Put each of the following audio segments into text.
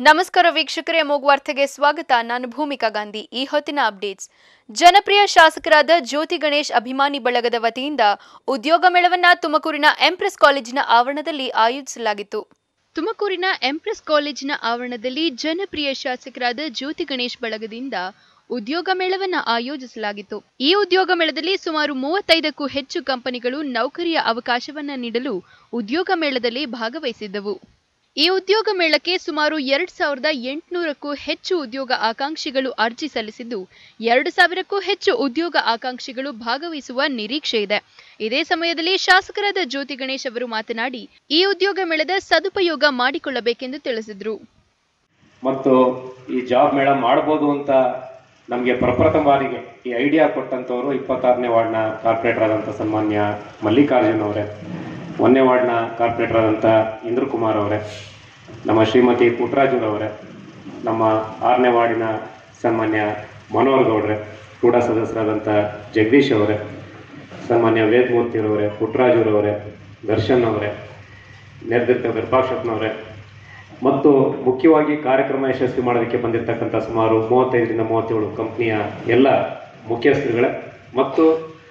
ನಮಸ್ಕಾರ ವೀಕ್ಷಕರೇ ಮೂಗುವಾರ್ತೆಗೆ ಸ್ವಾಗತ ನಾನು ಭೂಮಿಕಾ ಗಾಂಧಿ ಈ ಹೊತ್ತಿನ ಅಪ್ಡೇಟ್ಸ್ ಜನಪ್ರಿಯ ಶಾಸಕರಾದ ಜ್ಯೋತಿ ಗಣೇಶ್ ಅಭಿಮಾನಿ ಬಳಗದ ವತಿಯಿಂದ ಉದ್ಯೋಗ ಮೇಳವನ್ನ ತುಮಕೂರಿನ ಎಂಪ್ರೆಸ್ ಕಾಲೇಜಿನ ಆವರಣದಲ್ಲಿ ಆಯೋಜಿಸಲಾಗಿತ್ತು ತುಮಕೂರಿನ ಎಂಪ್ರೆಸ್ ಕಾಲೇಜಿನ ಆವರಣದಲ್ಲಿ ಜನಪ್ರಿಯ ಶಾಸಕರಾದ ಜ್ಯೋತಿ ಗಣೇಶ್ ಬಳಗದಿಂದ ಉದ್ಯೋಗ ಮೇಳವನ್ನ ಆಯೋಜಿಸಲಾಗಿತ್ತು ಈ ಉದ್ಯೋಗ ಮೇಳದಲ್ಲಿ ಸುಮಾರು ಮೂವತ್ತೈದಕ್ಕೂ ಹೆಚ್ಚು ಕಂಪನಿಗಳು ನೌಕರಿಯ ಅವಕಾಶವನ್ನ ನೀಡಲು ಉದ್ಯೋಗ ಮೇಳದಲ್ಲಿ ಭಾಗವಹಿಸಿದ್ದವು ಈ ಉದ್ಯೋಗ ಮೇಳಕ್ಕೆ ಸುಮಾರು ಎರಡ್ ಸಾವಿರದ ಎಂಟುನೂರಕ್ಕೂ ಹೆಚ್ಚು ಉದ್ಯೋಗ ಆಕಾಂಕ್ಷಿಗಳು ಅರ್ಜಿ ಸಲ್ಲಿಸಿದ್ದು ಎರಡು ಸಾವಿರಕ್ಕೂ ಹೆಚ್ಚು ಉದ್ಯೋಗ ಆಕಾಂಕ್ಷಿಗಳು ಭಾಗವಹಿಸುವ ನಿರೀಕ್ಷೆ ಇದೆ ಇದೇ ಸಮಯದಲ್ಲಿ ಶಾಸಕರಾದ ಜ್ಯೋತಿ ಗಣೇಶ್ ಅವರು ಮಾತನಾಡಿ ಈ ಉದ್ಯೋಗ ಮೇಳದ ಸದುಪಯೋಗ ಮಾಡಿಕೊಳ್ಳಬೇಕೆಂದು ತಿಳಿಸಿದರು ಮತ್ತು ಈ ಜಾಬ್ ಮೇಳ ಮಾಡ್ಬೋದು ಅಂತ ನಮಗೆ ಪ್ರಪ್ರಥಮ ಬಾರಿಗೆ ಈ ಐಡಿಯಾ ಕೊಟ್ಟಂಥವ್ರು ಇಪ್ಪತ್ತಾರನೇ ವಾರ್ಡ್ನ ಕಾರ್ಪೊರೇಟರ್ ಆದಂಥ ಸನ್ಮಾನ್ಯ ಮಲ್ಲಿಕಾರ್ಜುನ್ ಅವರೇ ಒಂದನೇ ವಾರ್ಡ್ನ ಕಾರ್ಪೊರೇಟರ್ ಆದಂಥ ಇಂದ್ರ ಕುಮಾರ್ ಅವರೇ ನಮ್ಮ ಶ್ರೀಮತಿ ಪುಟ್ಟರಾಜುರವರೇ ನಮ್ಮ ಆರನೇ ವಾರ್ಡಿನ ಸನ್ಮಾನ್ಯ ಮನೋಹರ್ ಗೌಡ್ರೆ ಕೂಡ ಸದಸ್ಯರಾದಂಥ ಜಗದೀಶ್ ಅವರೇ ಸನ್ಮಾನ್ಯ ವೇದಮೂರ್ತಿರವರೇ ಪುಟ್ಟರಾಜುರವರೇ ದರ್ಶನ್ ಅವರೇ ನಿರ್ದಿಷ್ಟ ವಿರೂಪಾಕ್ಷಪ್ಪನವರೇ ಮತ್ತು ಮುಖ್ಯವಾಗಿ ಕಾರ್ಯಕ್ರಮ ಯಶಸ್ವಿ ಮಾಡೋದಕ್ಕೆ ಬಂದಿರತಕ್ಕಂಥ ಸುಮಾರು ಮೂವತ್ತೈದರಿಂದ ಮೂವತ್ತೇಳು ಕಂಪ್ನಿಯ ಎಲ್ಲ ಮುಖ್ಯಸ್ಥರುಗಳೇ ಮತ್ತು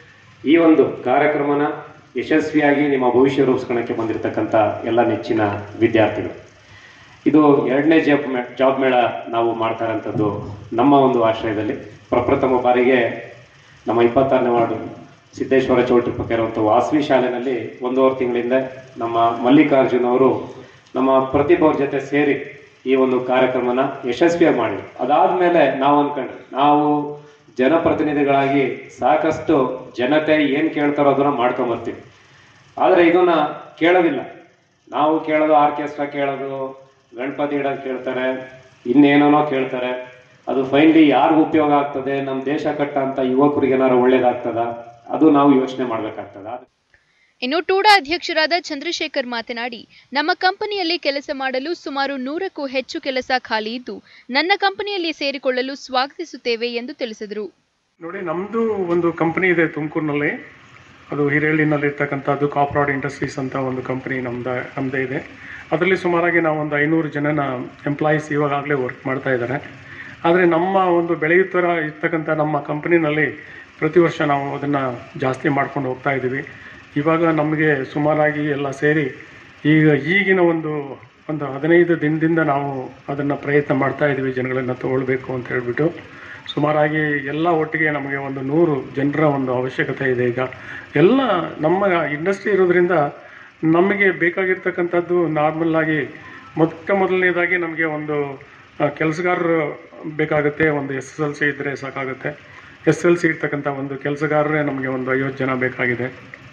ಈ ಒಂದು ಕಾರ್ಯಕ್ರಮನ ಯಶಸ್ವಿಯಾಗಿ ನಿಮ್ಮ ಭವಿಷ್ಯ ರೂಪಿಸ್ಕೊಳ್ಳೋಕ್ಕೆ ಬಂದಿರತಕ್ಕಂಥ ಎಲ್ಲ ನೆಚ್ಚಿನ ವಿದ್ಯಾರ್ಥಿಗಳು ಇದು ಎರಡನೇ ಜಾಬ್ ಮೇ ಜಾಬ್ ಮೇಳ ನಾವು ಮಾಡ್ತಾ ಇರೋಂಥದ್ದು ನಮ್ಮ ಒಂದು ಆಶ್ರಯದಲ್ಲಿ ಪ್ರಪ್ರಥಮ ಬಾರಿಗೆ ನಮ್ಮ ಇಪ್ಪತ್ತಾರನೇ ವಾರ್ಡು ಸಿದ್ದೇಶ್ವರ ಚೌಟ್ರಿ ಪಕ್ಕ ಇರುವಂಥ ವಾಸವಿ ಶಾಲೆಯಲ್ಲಿ ಒಂದೂವರೆ ತಿಂಗಳಿಂದ ನಮ್ಮ ಮಲ್ಲಿಕಾರ್ಜುನ್ ಅವರು ನಮ್ಮ ಪ್ರತಿಭೆಯವ್ರ ಜೊತೆ ಸೇರಿ ಈ ಒಂದು ಕಾರ್ಯಕ್ರಮನ ಯಶಸ್ವಿಯಾಗಿ ಮಾಡಿದ್ರು ಅದಾದ್ಮೇಲೆ ನಾವು ಅನ್ಕೊಂಡ್ರಿ ನಾವು ಜನಪ್ರತಿನಿಧಿಗಳಾಗಿ ಸಾಕಷ್ಟು ಜನತೆ ಏನು ಕೇಳ್ತಾರೋ ಅದನ್ನ ಮಾಡ್ಕೊಂಬರ್ತೀವಿ ಆದರೆ ಇದನ್ನ ಕೇಳೋದಿಲ್ಲ ನಾವು ಕೇಳೋದು ಆರ್ಕೆಸ್ಟ್ರಾ ಕೇಳೋದು ಗಣಪತಿ ಇಡೋದು ಕೇಳ್ತಾರೆ ಇನ್ನೇನೋ ಕೇಳ್ತಾರೆ ಅದು ಫೈನಲಿ ಯಾರಿಗೂ ಉಪಯೋಗ ಆಗ್ತದೆ ನಮ್ಮ ದೇಶ ಕಟ್ಟಂತ ಯುವಕರಿಗೆ ಏನಾರು ಒಳ್ಳೇದಾಗ್ತದ ಅದು ನಾವು ಯೋಚನೆ ಮಾಡ್ಬೇಕಾಗ್ತದ ಇನ್ನು ಟೂಡಾ ಅಧ್ಯಕ್ಷರಾದ ಚಂದ್ರಶೇಖರ್ ಮಾತನಾಡಿ ನಮ್ಮ ಕಂಪನಿಯಲ್ಲಿ ಕೆಲಸ ಮಾಡಲು ಸುಮಾರು ನೂರಕ್ಕೂ ಹೆಚ್ಚು ಕೆಲಸ ಖಾಲಿ ಇದ್ದು ನನ್ನ ಕಂಪನಿಯಲ್ಲಿ ಸೇರಿಕೊಳ್ಳಲು ಸ್ವಾಗತಿಸುತ್ತೇವೆ ಎಂದು ತಿಳಿಸಿದರು ನೋಡಿ ನಮ್ಮದು ಒಂದು ಕಂಪನಿ ಇದೆ ತುಮಕೂರಿನಲ್ಲಿ ಅದು ಹಿರೇಳ್ಳಿನಲ್ಲಿ ಇರ್ತಕ್ಕಂಥದ್ದು ಕಾಪ್ರಾಡ್ ಇಂಡಸ್ಟ್ರೀಸ್ ಅಂತ ಒಂದು ಕಂಪನಿ ನಮ್ದ ನಮ್ಮದೇ ಇದೆ ಅದರಲ್ಲಿ ಸುಮಾರಾಗಿ ನಾವು ಒಂದು ಐನೂರು ಜನನ ಎಂಪ್ಲಾಯೀಸ್ ಇವಾಗಲೇ ವರ್ಕ್ ಮಾಡ್ತಾ ಇದ್ದಾರೆ ಆದರೆ ನಮ್ಮ ಒಂದು ಬೆಳೆಯುತ್ತರ ಇರ್ತಕ್ಕಂಥ ನಮ್ಮ ಕಂಪನಿನಲ್ಲಿ ಪ್ರತಿ ವರ್ಷ ನಾವು ಅದನ್ನು ಜಾಸ್ತಿ ಮಾಡ್ಕೊಂಡು ಹೋಗ್ತಾ ಇದ್ದೀವಿ ಇವಾಗ ನಮಗೆ ಸುಮಾರಾಗಿ ಎಲ್ಲ ಸೇರಿ ಈಗ ಈಗಿನ ಒಂದು ಒಂದು ಹದಿನೈದು ದಿನದಿಂದ ನಾವು ಅದನ್ನು ಪ್ರಯತ್ನ ಮಾಡ್ತಾ ಇದ್ದೀವಿ ಜನಗಳನ್ನು ತಗೊಳ್ಬೇಕು ಅಂತ ಹೇಳ್ಬಿಟ್ಟು ಸುಮಾರಾಗಿ ಎಲ್ಲ ಒಟ್ಟಿಗೆ ನಮಗೆ ಒಂದು ನೂರು ಜನರ ಒಂದು ಅವಶ್ಯಕತೆ ಇದೆ ಈಗ ಎಲ್ಲ ನಮ್ಮ ಇಂಡಸ್ಟ್ರಿ ಇರೋದ್ರಿಂದ ನಮಗೆ ಬೇಕಾಗಿರ್ತಕ್ಕಂಥದ್ದು ನಾರ್ಮಲ್ ಆಗಿ ಮೊಟ್ಟ ಮೊದಲನೇದಾಗಿ ನಮಗೆ ಒಂದು ಕೆಲಸಗಾರರು ಬೇಕಾಗುತ್ತೆ ಒಂದು ಎಸ್ ಎಸ್ ಎಲ್ ಸಿ ಇದ್ದರೆ ಸಾಕಾಗುತ್ತೆ ಎಸ್ ಎಲ್ ಸಿ ಇರ್ತಕ್ಕಂಥ ಒಂದು ಕೆಲಸಗಾರರೇ ನಮಗೆ ಒಂದು ಐವತ್ತು ಜನ ಬೇಕಾಗಿದೆ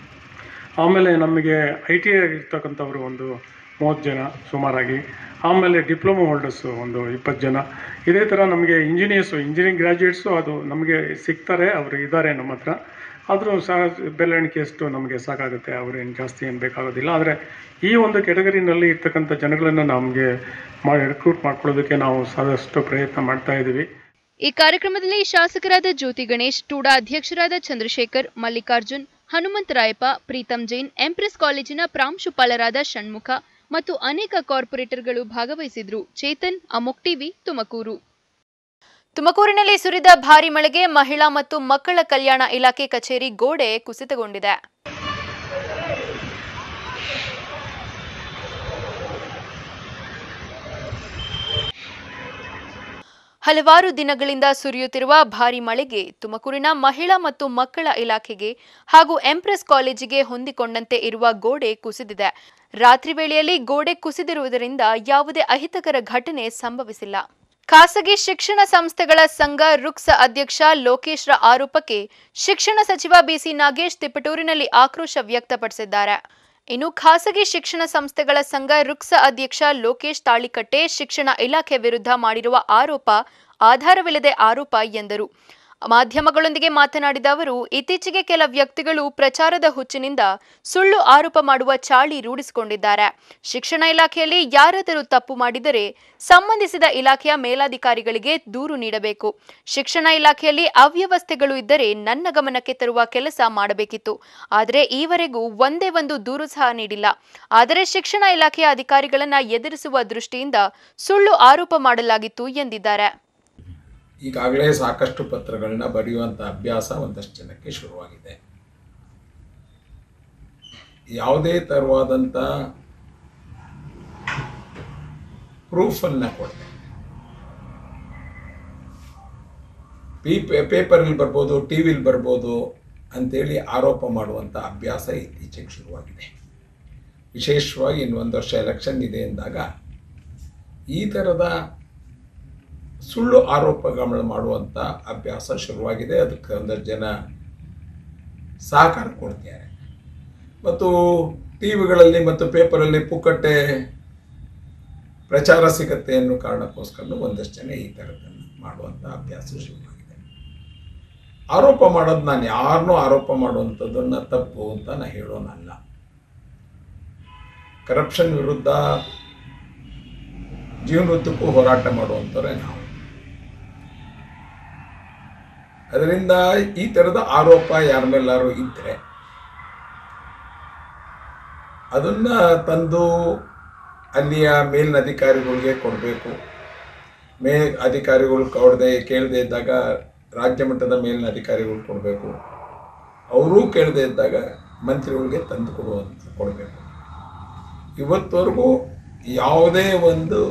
ಆಮೇಲೆ ನಮಗೆ ಐ ಟಿ ಐ ಇರ್ತಕ್ಕಂಥವ್ರು ಒಂದು ಮೂವತ್ತು ಜನ ಸುಮಾರಾಗಿ ಆಮೇಲೆ ಡಿಪ್ಲೊಮಾ ಹೋಲ್ಡರ್ಸು ಒಂದು ಇಪ್ಪತ್ತು ಜನ ಇದೇ ಥರ ನಮಗೆ ಇಂಜಿನಿಯರ್ಸು ಇಂಜಿನಿಯರಿಂಗ್ ಗ್ರ್ಯಾಜುಯೇಟ್ಸು ಅದು ನಮಗೆ ಸಿಗ್ತಾರೆ ಅವರು ಇದ್ದಾರೆ ನಮ್ಮ ಹತ್ರ ಆದರೂ ಸಹ ಬೆಲೆಣಿಕೆ ಎಷ್ಟು ನಮಗೆ ಸಾಕಾಗುತ್ತೆ ಅವ್ರೇನು ಜಾಸ್ತಿ ಏನು ಬೇಕಾಗೋದಿಲ್ಲ ಆದರೆ ಈ ಒಂದು ಕೆಟಗರಿನಲ್ಲಿ ಇರ್ತಕ್ಕಂಥ ಜನಗಳನ್ನು ನಮಗೆ ಮಾಡಿ ರಿಕ್ರೂಟ್ ಮಾಡ್ಕೊಳ್ಳೋದಕ್ಕೆ ನಾವು ಸಾಕಷ್ಟು ಪ್ರಯತ್ನ ಮಾಡ್ತಾ ಇದ್ದೀವಿ ಈ ಕಾರ್ಯಕ್ರಮದಲ್ಲಿ ಶಾಸಕರಾದ ಜ್ಯೋತಿ ಗಣೇಶ್ ಟೂಡಾ ಅಧ್ಯಕ್ಷರಾದ ಚಂದ್ರಶೇಖರ್ ಮಲ್ಲಿಕಾರ್ಜುನ್ ಹನುಮಂತರಾಯಪ್ಪ ಪ್ರೀತಂ ಜೈನ್ ಎಂಪ್ರೆಸ್ ಕಾಲೇಜಿನ ಪ್ರಾಂಶುಪಾಲರಾದ ಷಣ್ಮುಖ ಮತ್ತು ಅನೇಕ ಕಾರ್ಪೊರೇಟರ್ಗಳು ಭಾಗವಹಿಸಿದ್ರು ಚೇತನ್ ಅಮೋಕ್ ಟಿವಿ ತುಮಕೂರು ತುಮಕೂರಿನಲ್ಲಿ ಸುರಿದ ಭಾರಿ ಮಳೆಗೆ ಮಹಿಳಾ ಮತ್ತು ಮಕ್ಕಳ ಕಲ್ಯಾಣ ಇಲಾಖೆ ಕಚೇರಿ ಗೋಡೆ ಕುಸಿತಗೊಂಡಿದೆ ಹಲವಾರು ದಿನಗಳಿಂದ ಸುರಿಯುತ್ತಿರುವ ಭಾರಿ ಮಳೆಗೆ ತುಮಕೂರಿನ ಮಹಿಳಾ ಮತ್ತು ಮಕ್ಕಳ ಇಲಾಖೆಗೆ ಹಾಗೂ ಎಂಪ್ರೆಸ್ ಕಾಲೇಜಿಗೆ ಹೊಂದಿಕೊಂಡಂತೆ ಇರುವ ಗೋಡೆ ಕುಸಿದಿದೆ ರಾತ್ರಿ ವೇಳೆಯಲ್ಲಿ ಗೋಡೆ ಕುಸಿದಿರುವುದರಿಂದ ಯಾವುದೇ ಅಹಿತಕರ ಘಟನೆ ಸಂಭವಿಸಿಲ್ಲ ಖಾಸಗಿ ಶಿಕ್ಷಣ ಸಂಸ್ಥೆಗಳ ಸಂಘ ರುಕ್ಸ ಅಧ್ಯಕ್ಷ ಲೋಕೇಶ್ರ ಆರೋಪಕ್ಕೆ ಶಿಕ್ಷಣ ಸಚಿವ ಬಿಸಿ ನಾಗೇಶ್ ತಿಪಟೂರಿನಲ್ಲಿ ಆಕ್ರೋಶ ವ್ಯಕ್ತಪಡಿಸಿದ್ದಾರೆ ಇನ್ನು ಖಾಸಗಿ ಶಿಕ್ಷಣ ಸಂಸ್ಥೆಗಳ ಸಂಘ ರುಕ್ಸ ಅಧ್ಯಕ್ಷ ಲೋಕೇಶ್ ತಾಳಿಕಟ್ಟೆ ಶಿಕ್ಷಣ ಇಲಾಖೆ ವಿರುದ್ಧ ಮಾಡಿರುವ ಆರೋಪ ಆಧಾರವಿಲ್ಲದೆ ಆರೋಪ ಎಂದರು ಮಾಧ್ಯಮಗಳೊಂದಿಗೆ ಮಾತನಾಡಿದ ಅವರು ಇತ್ತೀಚೆಗೆ ಕೆಲ ವ್ಯಕ್ತಿಗಳು ಪ್ರಚಾರದ ಹುಚ್ಚಿನಿಂದ ಸುಳ್ಳು ಆರೋಪ ಮಾಡುವ ಚಾಳಿ ರೂಢಿಸಿಕೊಂಡಿದ್ದಾರೆ ಶಿಕ್ಷಣ ಇಲಾಖೆಯಲ್ಲಿ ಯಾರಾದರೂ ತಪ್ಪು ಮಾಡಿದರೆ ಸಂಬಂಧಿಸಿದ ಇಲಾಖೆಯ ಮೇಲಾಧಿಕಾರಿಗಳಿಗೆ ದೂರು ನೀಡಬೇಕು ಶಿಕ್ಷಣ ಇಲಾಖೆಯಲ್ಲಿ ಅವ್ಯವಸ್ಥೆಗಳು ಇದ್ದರೆ ನನ್ನ ಗಮನಕ್ಕೆ ತರುವ ಕೆಲಸ ಮಾಡಬೇಕಿತ್ತು ಆದರೆ ಈವರೆಗೂ ಒಂದೇ ಒಂದು ದೂರು ಸಹ ನೀಡಿಲ್ಲ ಆದರೆ ಶಿಕ್ಷಣ ಇಲಾಖೆಯ ಅಧಿಕಾರಿಗಳನ್ನ ಎದುರಿಸುವ ದೃಷ್ಟಿಯಿಂದ ಸುಳ್ಳು ಆರೋಪ ಮಾಡಲಾಗಿತ್ತು ಎಂದಿದ್ದಾರೆ ಈಗಾಗಲೇ ಸಾಕಷ್ಟು ಪತ್ರಗಳನ್ನ ಬರೆಯುವಂಥ ಅಭ್ಯಾಸ ಒಂದಷ್ಟು ಜನಕ್ಕೆ ಶುರುವಾಗಿದೆ ಯಾವುದೇ ಥರವಾದಂಥ ಪ್ರೂಫನ್ನು ಕೊಡದೆ ಪಿ ಪೇಪರಲ್ಲಿ ಬರ್ಬೋದು ಟಿ ವಿಲಿ ಬರ್ಬೋದು ಅಂತೇಳಿ ಆರೋಪ ಮಾಡುವಂಥ ಅಭ್ಯಾಸ ಇತ್ತೀಚೆಗೆ ಶುರುವಾಗಿದೆ ವಿಶೇಷವಾಗಿ ಇನ್ನೊಂದು ವರ್ಷ ಎಲೆಕ್ಷನ್ ಇದೆ ಎಂದಾಗ ಈ ಥರದ ಸುಳ್ಳು ಆರೋಪಗಳು ಮಾಡುವಂಥ ಅಭ್ಯಾಸ ಶುರುವಾಗಿದೆ ಅದಕ್ಕೆ ಒಂದಷ್ಟು ಜನ ಸಹಕಾರ ಕೊಡ್ತಾರೆ ಮತ್ತು ಟಿ ವಿಗಳಲ್ಲಿ ಮತ್ತು ಪೇಪರಲ್ಲಿ ಪುಕ್ಕಟ್ಟೆ ಪ್ರಚಾರ ಸಿಗತ್ತೆ ಅನ್ನೋ ಕಾರಣಕ್ಕೋಸ್ಕರ ಒಂದಷ್ಟು ಜನ ಈ ಥರದನ್ನು ಮಾಡುವಂಥ ಅಭ್ಯಾಸ ಶುರುವಾಗಿದೆ ಆರೋಪ ಮಾಡೋದು ನಾನು ಯಾರನ್ನೂ ಆರೋಪ ಮಾಡುವಂಥದ್ದನ್ನು ತಪ್ಪು ಅಂತ ನಾನು ಹೇಳೋನಲ್ಲ ಕರಪ್ಷನ್ ವಿರುದ್ಧ ಜೀವನೋದ್ದಕ್ಕೂ ಹೋರಾಟ ಮಾಡುವಂಥವ್ರೆ ನಾವು ಅದರಿಂದ ಈ ಥರದ ಆರೋಪ ಯಾರ ಮೇಲಾರು ಇದ್ದರೆ ಅದನ್ನ ತಂದು ಅಲ್ಲಿಯ ಮೇಲಿನ ಅಧಿಕಾರಿಗಳಿಗೆ ಕೊಡಬೇಕು ಮೇ ಅಧಿಕಾರಿಗಳು ಕೊಡದೆ ಕೇಳದೆ ಇದ್ದಾಗ ರಾಜ್ಯ ಮಟ್ಟದ ಮೇಲಿನ ಅಧಿಕಾರಿಗಳು ಕೊಡಬೇಕು ಅವರೂ ಕೇಳದೆ ಇದ್ದಾಗ ಮಂತ್ರಿಗಳಿಗೆ ತಂದು ಕೊಡುವಂತ ಕೊಡಬೇಕು ಇವತ್ತವರೆಗೂ ಯಾವುದೇ ಒಂದು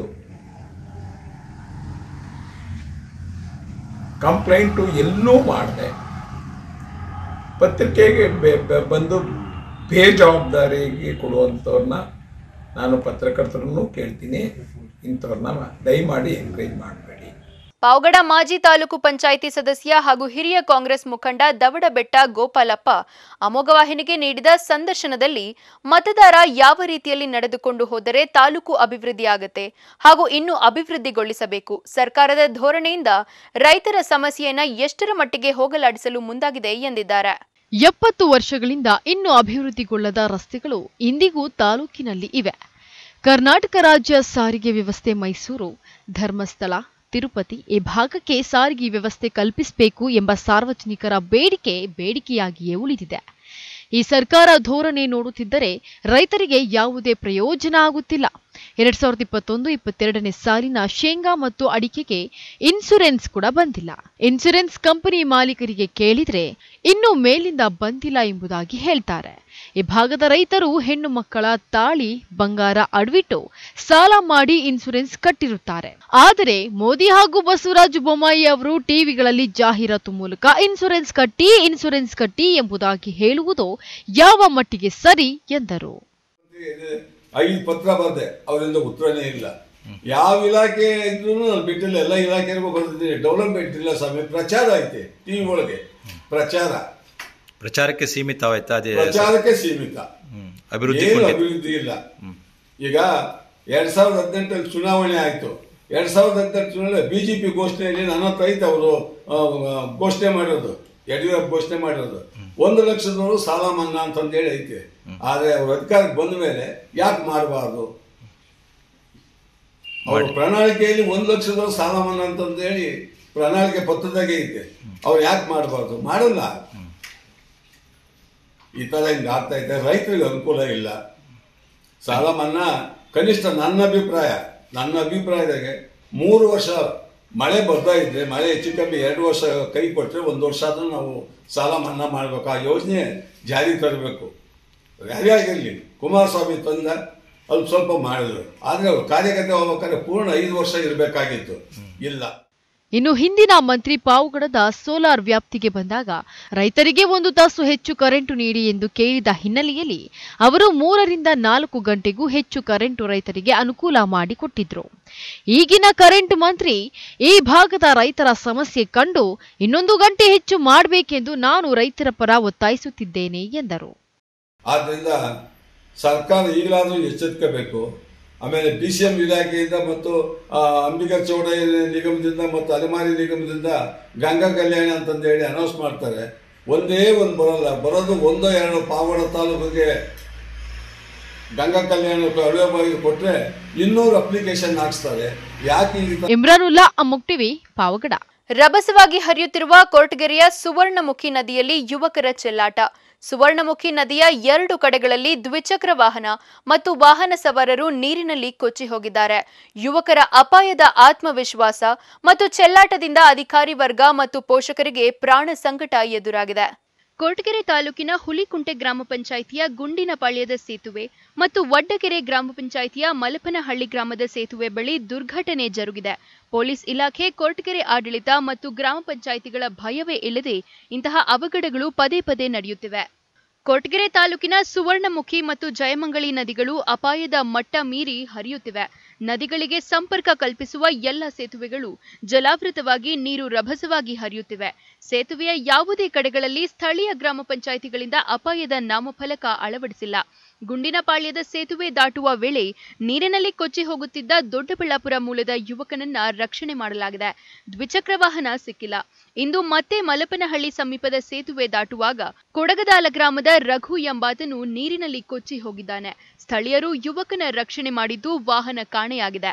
ಕಂಪ್ಲೇಂಟು ಎಲ್ಲೂ ಮಾಡಿದೆ ಪತ್ರಿಕೆಗೆ ಬೆ- ಬೆ- ಬಂದು ಬೇಜವಾಬ್ದಾರಿಗೆ ಕೊಡುವಂಥವ್ರನ್ನ ನಾನು ಪತ್ರಕರ್ತರನ್ನು ಕೇಳ್ತೀನಿ ಇಂಥವ್ರನ್ನ ದಯಮಾಡಿ ಎನ್ಕರೇಜ್ ಮಾಡಬೇಡಿ ಪಾವಗಡ ಮಾಜಿ ತಾಲೂಕು ಪಂಚಾಯಿತಿ ಸದಸ್ಯ ಹಾಗೂ ಹಿರಿಯ ಕಾಂಗ್ರೆಸ್ ಮುಖಂಡ ದವಡಬೆಟ್ಟ ಗೋಪಾಲಪ್ಪ ಅಮೋಘ ವಾಹಿನಿಗೆ ನೀಡಿದ ಸಂದರ್ಶನದಲ್ಲಿ ಮತದಾರ ಯಾವ ರೀತಿಯಲ್ಲಿ ನಡೆದುಕೊಂಡು ಹೋದರೆ ತಾಲೂಕು ಅಭಿವೃದ್ಧಿಯಾಗುತ್ತೆ ಹಾಗೂ ಇನ್ನೂ ಅಭಿವೃದ್ಧಿಗೊಳಿಸಬೇಕು ಸರ್ಕಾರದ ಧೋರಣೆಯಿಂದ ರೈತರ ಸಮಸ್ಯೆಯನ್ನ ಎಷ್ಟರ ಮಟ್ಟಿಗೆ ಹೋಗಲಾಡಿಸಲು ಮುಂದಾಗಿದೆ ಎಂದಿದ್ದಾರೆ ಎಪ್ಪತ್ತು ವರ್ಷಗಳಿಂದ ಇನ್ನೂ ಅಭಿವೃದ್ಧಿಗೊಳ್ಳದ ರಸ್ತೆಗಳು ಇಂದಿಗೂ ತಾಲೂಕಿನಲ್ಲಿ ಇವೆ ಕರ್ನಾಟಕ ರಾಜ್ಯ ಸಾರಿಗೆ ವ್ಯವಸ್ಥೆ ಮೈಸೂರು ಧರ್ಮಸ್ಥಳ ತಿರುಪತಿ ಈ ಭಾಗಕ್ಕೆ ಸಾರಿಗೆ ವ್ಯವಸ್ಥೆ ಕಲ್ಪಿಸಬೇಕು ಎಂಬ ಸಾರ್ವಜನಿಕರ ಬೇಡಿಕೆ ಬೇಡಿಕೆಯಾಗಿಯೇ ಉಳಿದಿದೆ ಈ ಸರ್ಕಾರ ಧೋರಣೆ ನೋಡುತ್ತಿದ್ದರೆ ರೈತರಿಗೆ ಯಾವುದೇ ಪ್ರಯೋಜನ ಆಗುತ್ತಿಲ್ಲ ಎರಡ್ ಸಾವಿರದ ಇಪ್ಪತ್ತೊಂದು ಇಪ್ಪತ್ತೆರಡನೇ ಸಾಲಿನ ಶೇಂಗಾ ಮತ್ತು ಅಡಿಕೆಗೆ ಇನ್ಸುರೆನ್ಸ್ ಕೂಡ ಬಂದಿಲ್ಲ ಇನ್ಸುರೆನ್ಸ್ ಕಂಪನಿ ಮಾಲೀಕರಿಗೆ ಕೇಳಿದ್ರೆ ಇನ್ನೂ ಮೇಲಿಂದ ಬಂದಿಲ್ಲ ಎಂಬುದಾಗಿ ಹೇಳ್ತಾರೆ ಈ ಭಾಗದ ರೈತರು ಹೆಣ್ಣು ಮಕ್ಕಳ ತಾಳಿ ಬಂಗಾರ ಅಡ್ವಿಟ್ಟು ಸಾಲ ಮಾಡಿ ಇನ್ಸುರೆನ್ಸ್ ಕಟ್ಟಿರುತ್ತಾರೆ ಆದರೆ ಮೋದಿ ಹಾಗೂ ಬಸವರಾಜ ಬೊಮ್ಮಾಯಿ ಅವರು ಟಿವಿಗಳಲ್ಲಿ ಜಾಹೀರಾತು ಮೂಲಕ ಇನ್ಸುರೆನ್ಸ್ ಕಟ್ಟಿ ಇನ್ಸುರೆನ್ಸ್ ಕಟ್ಟಿ ಎಂಬುದಾಗಿ ಹೇಳುವುದು ಯಾವ ಮಟ್ಟಿಗೆ ಸರಿ ಎಂದರು ಐದು ಪತ್ರ ಬರ್ದೆ ಅವರಿಂದ ಉತ್ತರನೇ ಇಲ್ಲ ಯಾವ ಇಲಾಖೆ ಇದ್ರೂ ನಾನು ಬಿಟ್ಟಿಲ್ಲ ಎಲ್ಲ ಇಲಾಖೆಗೂ ಬರ್ತಿದ್ದೀನಿ ಡೆವಲಪ್ಮೆಂಟ್ ಇಲ್ಲ ಸ್ವಾಮಿ ಪ್ರಚಾರ ಐತೆ ಟಿವಿ ಒಳಗೆ ಪ್ರಚಾರ ಪ್ರಚಾರಕ್ಕೆ ಸೀಮಿತವಾಯ್ತಾ ಅದೇ ಪ್ರಚಾರಕ್ಕೆ ಸೀಮಿತ ಹ್ಮ್. ಅಭಿವೃದ್ಧಿ ಏನು ಕುಂಠಿತ. ಅಭಿವೃದ್ಧಿ ಇಲ್ಲ ಈಗ ಎರಡ್ ಸಾವಿರದ ಹದಿನೆಂಟರಲ್ಲಿ ಚುನಾವಣೆ ಆಯ್ತು ಎರಡ್ ಸಾವಿರದ ಹದಿನೆಂಟು ಚುನಾವಣೆ ಬಿಜೆಪಿ ಘೋಷಣೆಯಲ್ಲಿ ನನ್ನ ಹತ್ರ ಐತೆ ಅವರು ಘೋಷಣೆ ಮಾಡಿರೋದು ಯಡಿಯೂರಪ್ಪ ಘೋಷಣೆ ಮಾಡಿರೋದು ಒಂದು ಲಕ್ಷದವರು ಸಾಲ ಮನ್ನಾ ಅಂತಂದೇಳಿ ಐತೆ ಆದ್ರೆ ಅವ್ರ ಅಧಿಕಾರಕ್ಕೆ ಬಂದ ಮೇಲೆ ಯಾಕೆ ಮಾಡಬಾರ್ದು ಅವ್ರ ಪ್ರಣಾಳಿಕೆಯಲ್ಲಿ ಒಂದು ಲಕ್ಷದವರು ಸಾಲ ಮನ್ನಾ ಅಂತಂದೇಳಿ ಪ್ರಣಾಳಿಕೆ ಪತ್ರದಾಗೆ ಐತೆ ಅವ್ರು ಯಾಕೆ ಮಾಡಬಾರ್ದು ಮಾಡಲ್ಲ ಈ ತರ ಹಿಂಗೆ ಆಗ್ತಾ ಇದೆ ರೈತರಿಗೆ ಅನುಕೂಲ ಇಲ್ಲ ಸಾಲ ಮನ್ನಾ ಕನಿಷ್ಠ ನನ್ನ ಅಭಿಪ್ರಾಯ ನನ್ನ ಅಭಿಪ್ರಾಯದಾಗೆ ಮೂರು ವರ್ಷ ಮಳೆ ಬರ್ತಾ ಇದ್ರೆ ಮಳೆ ಹೆಚ್ಚು ಕಮ್ಮಿ ಎರಡು ವರ್ಷ ಕೈ ಕೊಟ್ಟರೆ ಒಂದು ವರ್ಷ ಆದ್ರೂ ನಾವು ಸಾಲ ಮನ್ನಾ ಮಾಡಬೇಕು ಆ ಯೋಜನೆ ಜಾರಿ ತರಬೇಕು ಯಾರೇ ಆಗಿರಲಿ ಕುಮಾರಸ್ವಾಮಿ ತಂದ ಅಲ್ಪ ಸ್ವಲ್ಪ ಮಾಡಿದ್ರು ಆದರೆ ಅವ್ರು ಕಾರ್ಯಕರ್ತೆ ಹೋಗ್ಬೇಕಾದ್ರೆ ಪೂರ್ಣ ಐದು ವರ್ಷ ಇರಬೇಕಾಗಿತ್ತು ಇಲ್ಲ ಇನ್ನು ಹಿಂದಿನ ಮಂತ್ರಿ ಪಾವುಗಡದ ಸೋಲಾರ್ ವ್ಯಾಪ್ತಿಗೆ ಬಂದಾಗ ರೈತರಿಗೆ ಒಂದು ತಾಸು ಹೆಚ್ಚು ಕರೆಂಟು ನೀಡಿ ಎಂದು ಕೇಳಿದ ಹಿನ್ನೆಲೆಯಲ್ಲಿ ಅವರು ಮೂರರಿಂದ ನಾಲ್ಕು ಗಂಟೆಗೂ ಹೆಚ್ಚು ಕರೆಂಟು ರೈತರಿಗೆ ಅನುಕೂಲ ಮಾಡಿಕೊಟ್ಟಿದ್ರು ಈಗಿನ ಕರೆಂಟ್ ಮಂತ್ರಿ ಈ ಭಾಗದ ರೈತರ ಸಮಸ್ಯೆ ಕಂಡು ಇನ್ನೊಂದು ಗಂಟೆ ಹೆಚ್ಚು ಮಾಡಬೇಕೆಂದು ನಾನು ರೈತರ ಪರ ಒತ್ತಾಯಿಸುತ್ತಿದ್ದೇನೆ ಎಂದರು ಆದ್ದರಿಂದ ಸರ್ಕಾರ ಈಗಲಾದರೂ ಎಚ್ಚೆತ್ಕೋಬೇಕು ಆಮೇಲೆ ಬಿ ಸಿ ಎಂ ಇಲಾಖೆಯಿಂದ ಮತ್ತು ಆ, ಅಂಬಿಕಾ ಚೌಡ ನಿಗಮದಿಂದ ಮತ್ತು ಅಲೆಮಾರಿ ನಿಗಮದಿಂದ ಗಂಗಾ ಕಲ್ಯಾಣ ಅಂತಂದೇಳಿ ಅನೌನ್ಸ್ ಮಾಡ್ತಾರೆ ಒಂದೇ ಒಂದು ಬರಲ್ಲ ಬರೋದು ಒಂದೋ ಎರಡು ಪಾವಗಡ ತಾಲೂಕಿಗೆ ಗಂಗಾ ಕಲ್ಯಾಣ ಅಳುವೆ ಬಾಗಿಲು ಕೊಟ್ಟರೆ ಇನ್ನೂರು ಅಪ್ಲಿಕೇಶನ್ ಹಾಕ್ಸ್ತಾರೆ ಯಾಕೆ ಈ ರೀತಿ ಇಮ್ರಾನುಲ್ಲಾ ಅಮ್ಮುಕ್ ಟಿವಿ ಪಾವಗಡ ರಭಸವಾಗಿ ಹರಿಯುತ್ತಿರುವ ಕೊರಟಗೆರೆಯ ಸುವರ್ಣಮುಖಿ ನದಿಯಲ್ಲಿ ಯುವಕರ ಚೆಲ್ಲಾಟ ಸುವರ್ಣಮುಖಿ ನದಿಯ ಎರಡು ಕಡೆಗಳಲ್ಲಿ ದ್ವಿಚಕ್ರ ವಾಹನ ಮತ್ತು ವಾಹನ ಸವಾರರು ನೀರಿನಲ್ಲಿ ಕೊಚ್ಚಿ ಹೋಗಿದ್ದಾರೆ ಯುವಕರ ಅಪಾಯದ ಆತ್ಮವಿಶ್ವಾಸ ಮತ್ತು ಚೆಲ್ಲಾಟದಿಂದ ಅಧಿಕಾರಿ ವರ್ಗ ಮತ್ತು ಪೋಷಕರಿಗೆ ಪ್ರಾಣ ಸಂಕಟ ಎದುರಾಗಿದೆ ಕೊರಟಗೆರೆ ತಾಲೂಕಿನ ಹುಲಿಕುಂಟೆ ಗ್ರಾಮ ಪಂಚಾಯಿತಿಯ ಗುಂಡಿನಪಾಳ್ಯದ ಸೇತುವೆ ಮತ್ತು ವಡ್ಡಗೆರೆ ಗ್ರಾಮ ಪಂಚಾಯಿತಿಯ ಮಲಪನಹಳ್ಳಿ ಗ್ರಾಮದ ಸೇತುವೆ ಬಳಿ ದುರ್ಘಟನೆ ಜರುಗಿದೆ ಪೊಲೀಸ್ ಇಲಾಖೆ ಕೊರಟಗೆರೆ ಆಡಳಿತ ಮತ್ತು ಗ್ರಾಮ ಪಂಚಾಯಿತಿಗಳ ಭಯವೇ ಇಲ್ಲದೆ ಇಂತಹ ಅವಘಡಗಳು ಪದೇ ಪದೇ ನಡೆಯುತ್ತಿವೆ ಕೊರಟಗೆರೆ ತಾಲೂಕಿನ ಸುವರ್ಣಮುಖಿ ಮತ್ತು ಜಯಮಂಗಳಿ ನದಿಗಳು ಅಪಾಯದ ಮಟ್ಟ ಮೀರಿ ಹರಿಯುತ್ತಿವೆ ನದಿಗಳಿಗೆ ಸಂಪರ್ಕ ಕಲ್ಪಿಸುವ ಎಲ್ಲ ಸೇತುವೆಗಳು ಜಲಾವೃತವಾಗಿ ನೀರು ರಭಸವಾಗಿ ಹರಿಯುತ್ತಿವೆ ಸೇತುವೆಯ ಯಾವುದೇ ಕಡೆಗಳಲ್ಲಿ ಸ್ಥಳೀಯ ಗ್ರಾಮ ಪಂಚಾಯಿತಿಗಳಿಂದ ಅಪಾಯದ ನಾಮಫಲಕ ಅಳವಡಿಸಿಲ್ಲ ಗುಂಡಿನಪಾಳ್ಯದ ಸೇತುವೆ ದಾಟುವ ವೇಳೆ ನೀರಿನಲ್ಲಿ ಕೊಚ್ಚಿ ಹೋಗುತ್ತಿದ್ದ ದೊಡ್ಡಬಳ್ಳಾಪುರ ಮೂಲದ ಯುವಕನನ್ನ ರಕ್ಷಣೆ ಮಾಡಲಾಗಿದೆ ದ್ವಿಚಕ್ರ ವಾಹನ ಸಿಕ್ಕಿಲ್ಲ ಇಂದು ಮತ್ತೆ ಮಲಪನಹಳ್ಳಿ ಸಮೀಪದ ಸೇತುವೆ ದಾಟುವಾಗ ಕೊಡಗದಾಲ ಗ್ರಾಮದ ರಘು ಎಂಬಾತನು ನೀರಿನಲ್ಲಿ ಕೊಚ್ಚಿ ಹೋಗಿದ್ದಾನೆ ಸ್ಥಳೀಯರು ಯುವಕನ ರಕ್ಷಣೆ ಮಾಡಿದ್ದು ವಾಹನ ಕಾಣೆಯಾಗಿದೆ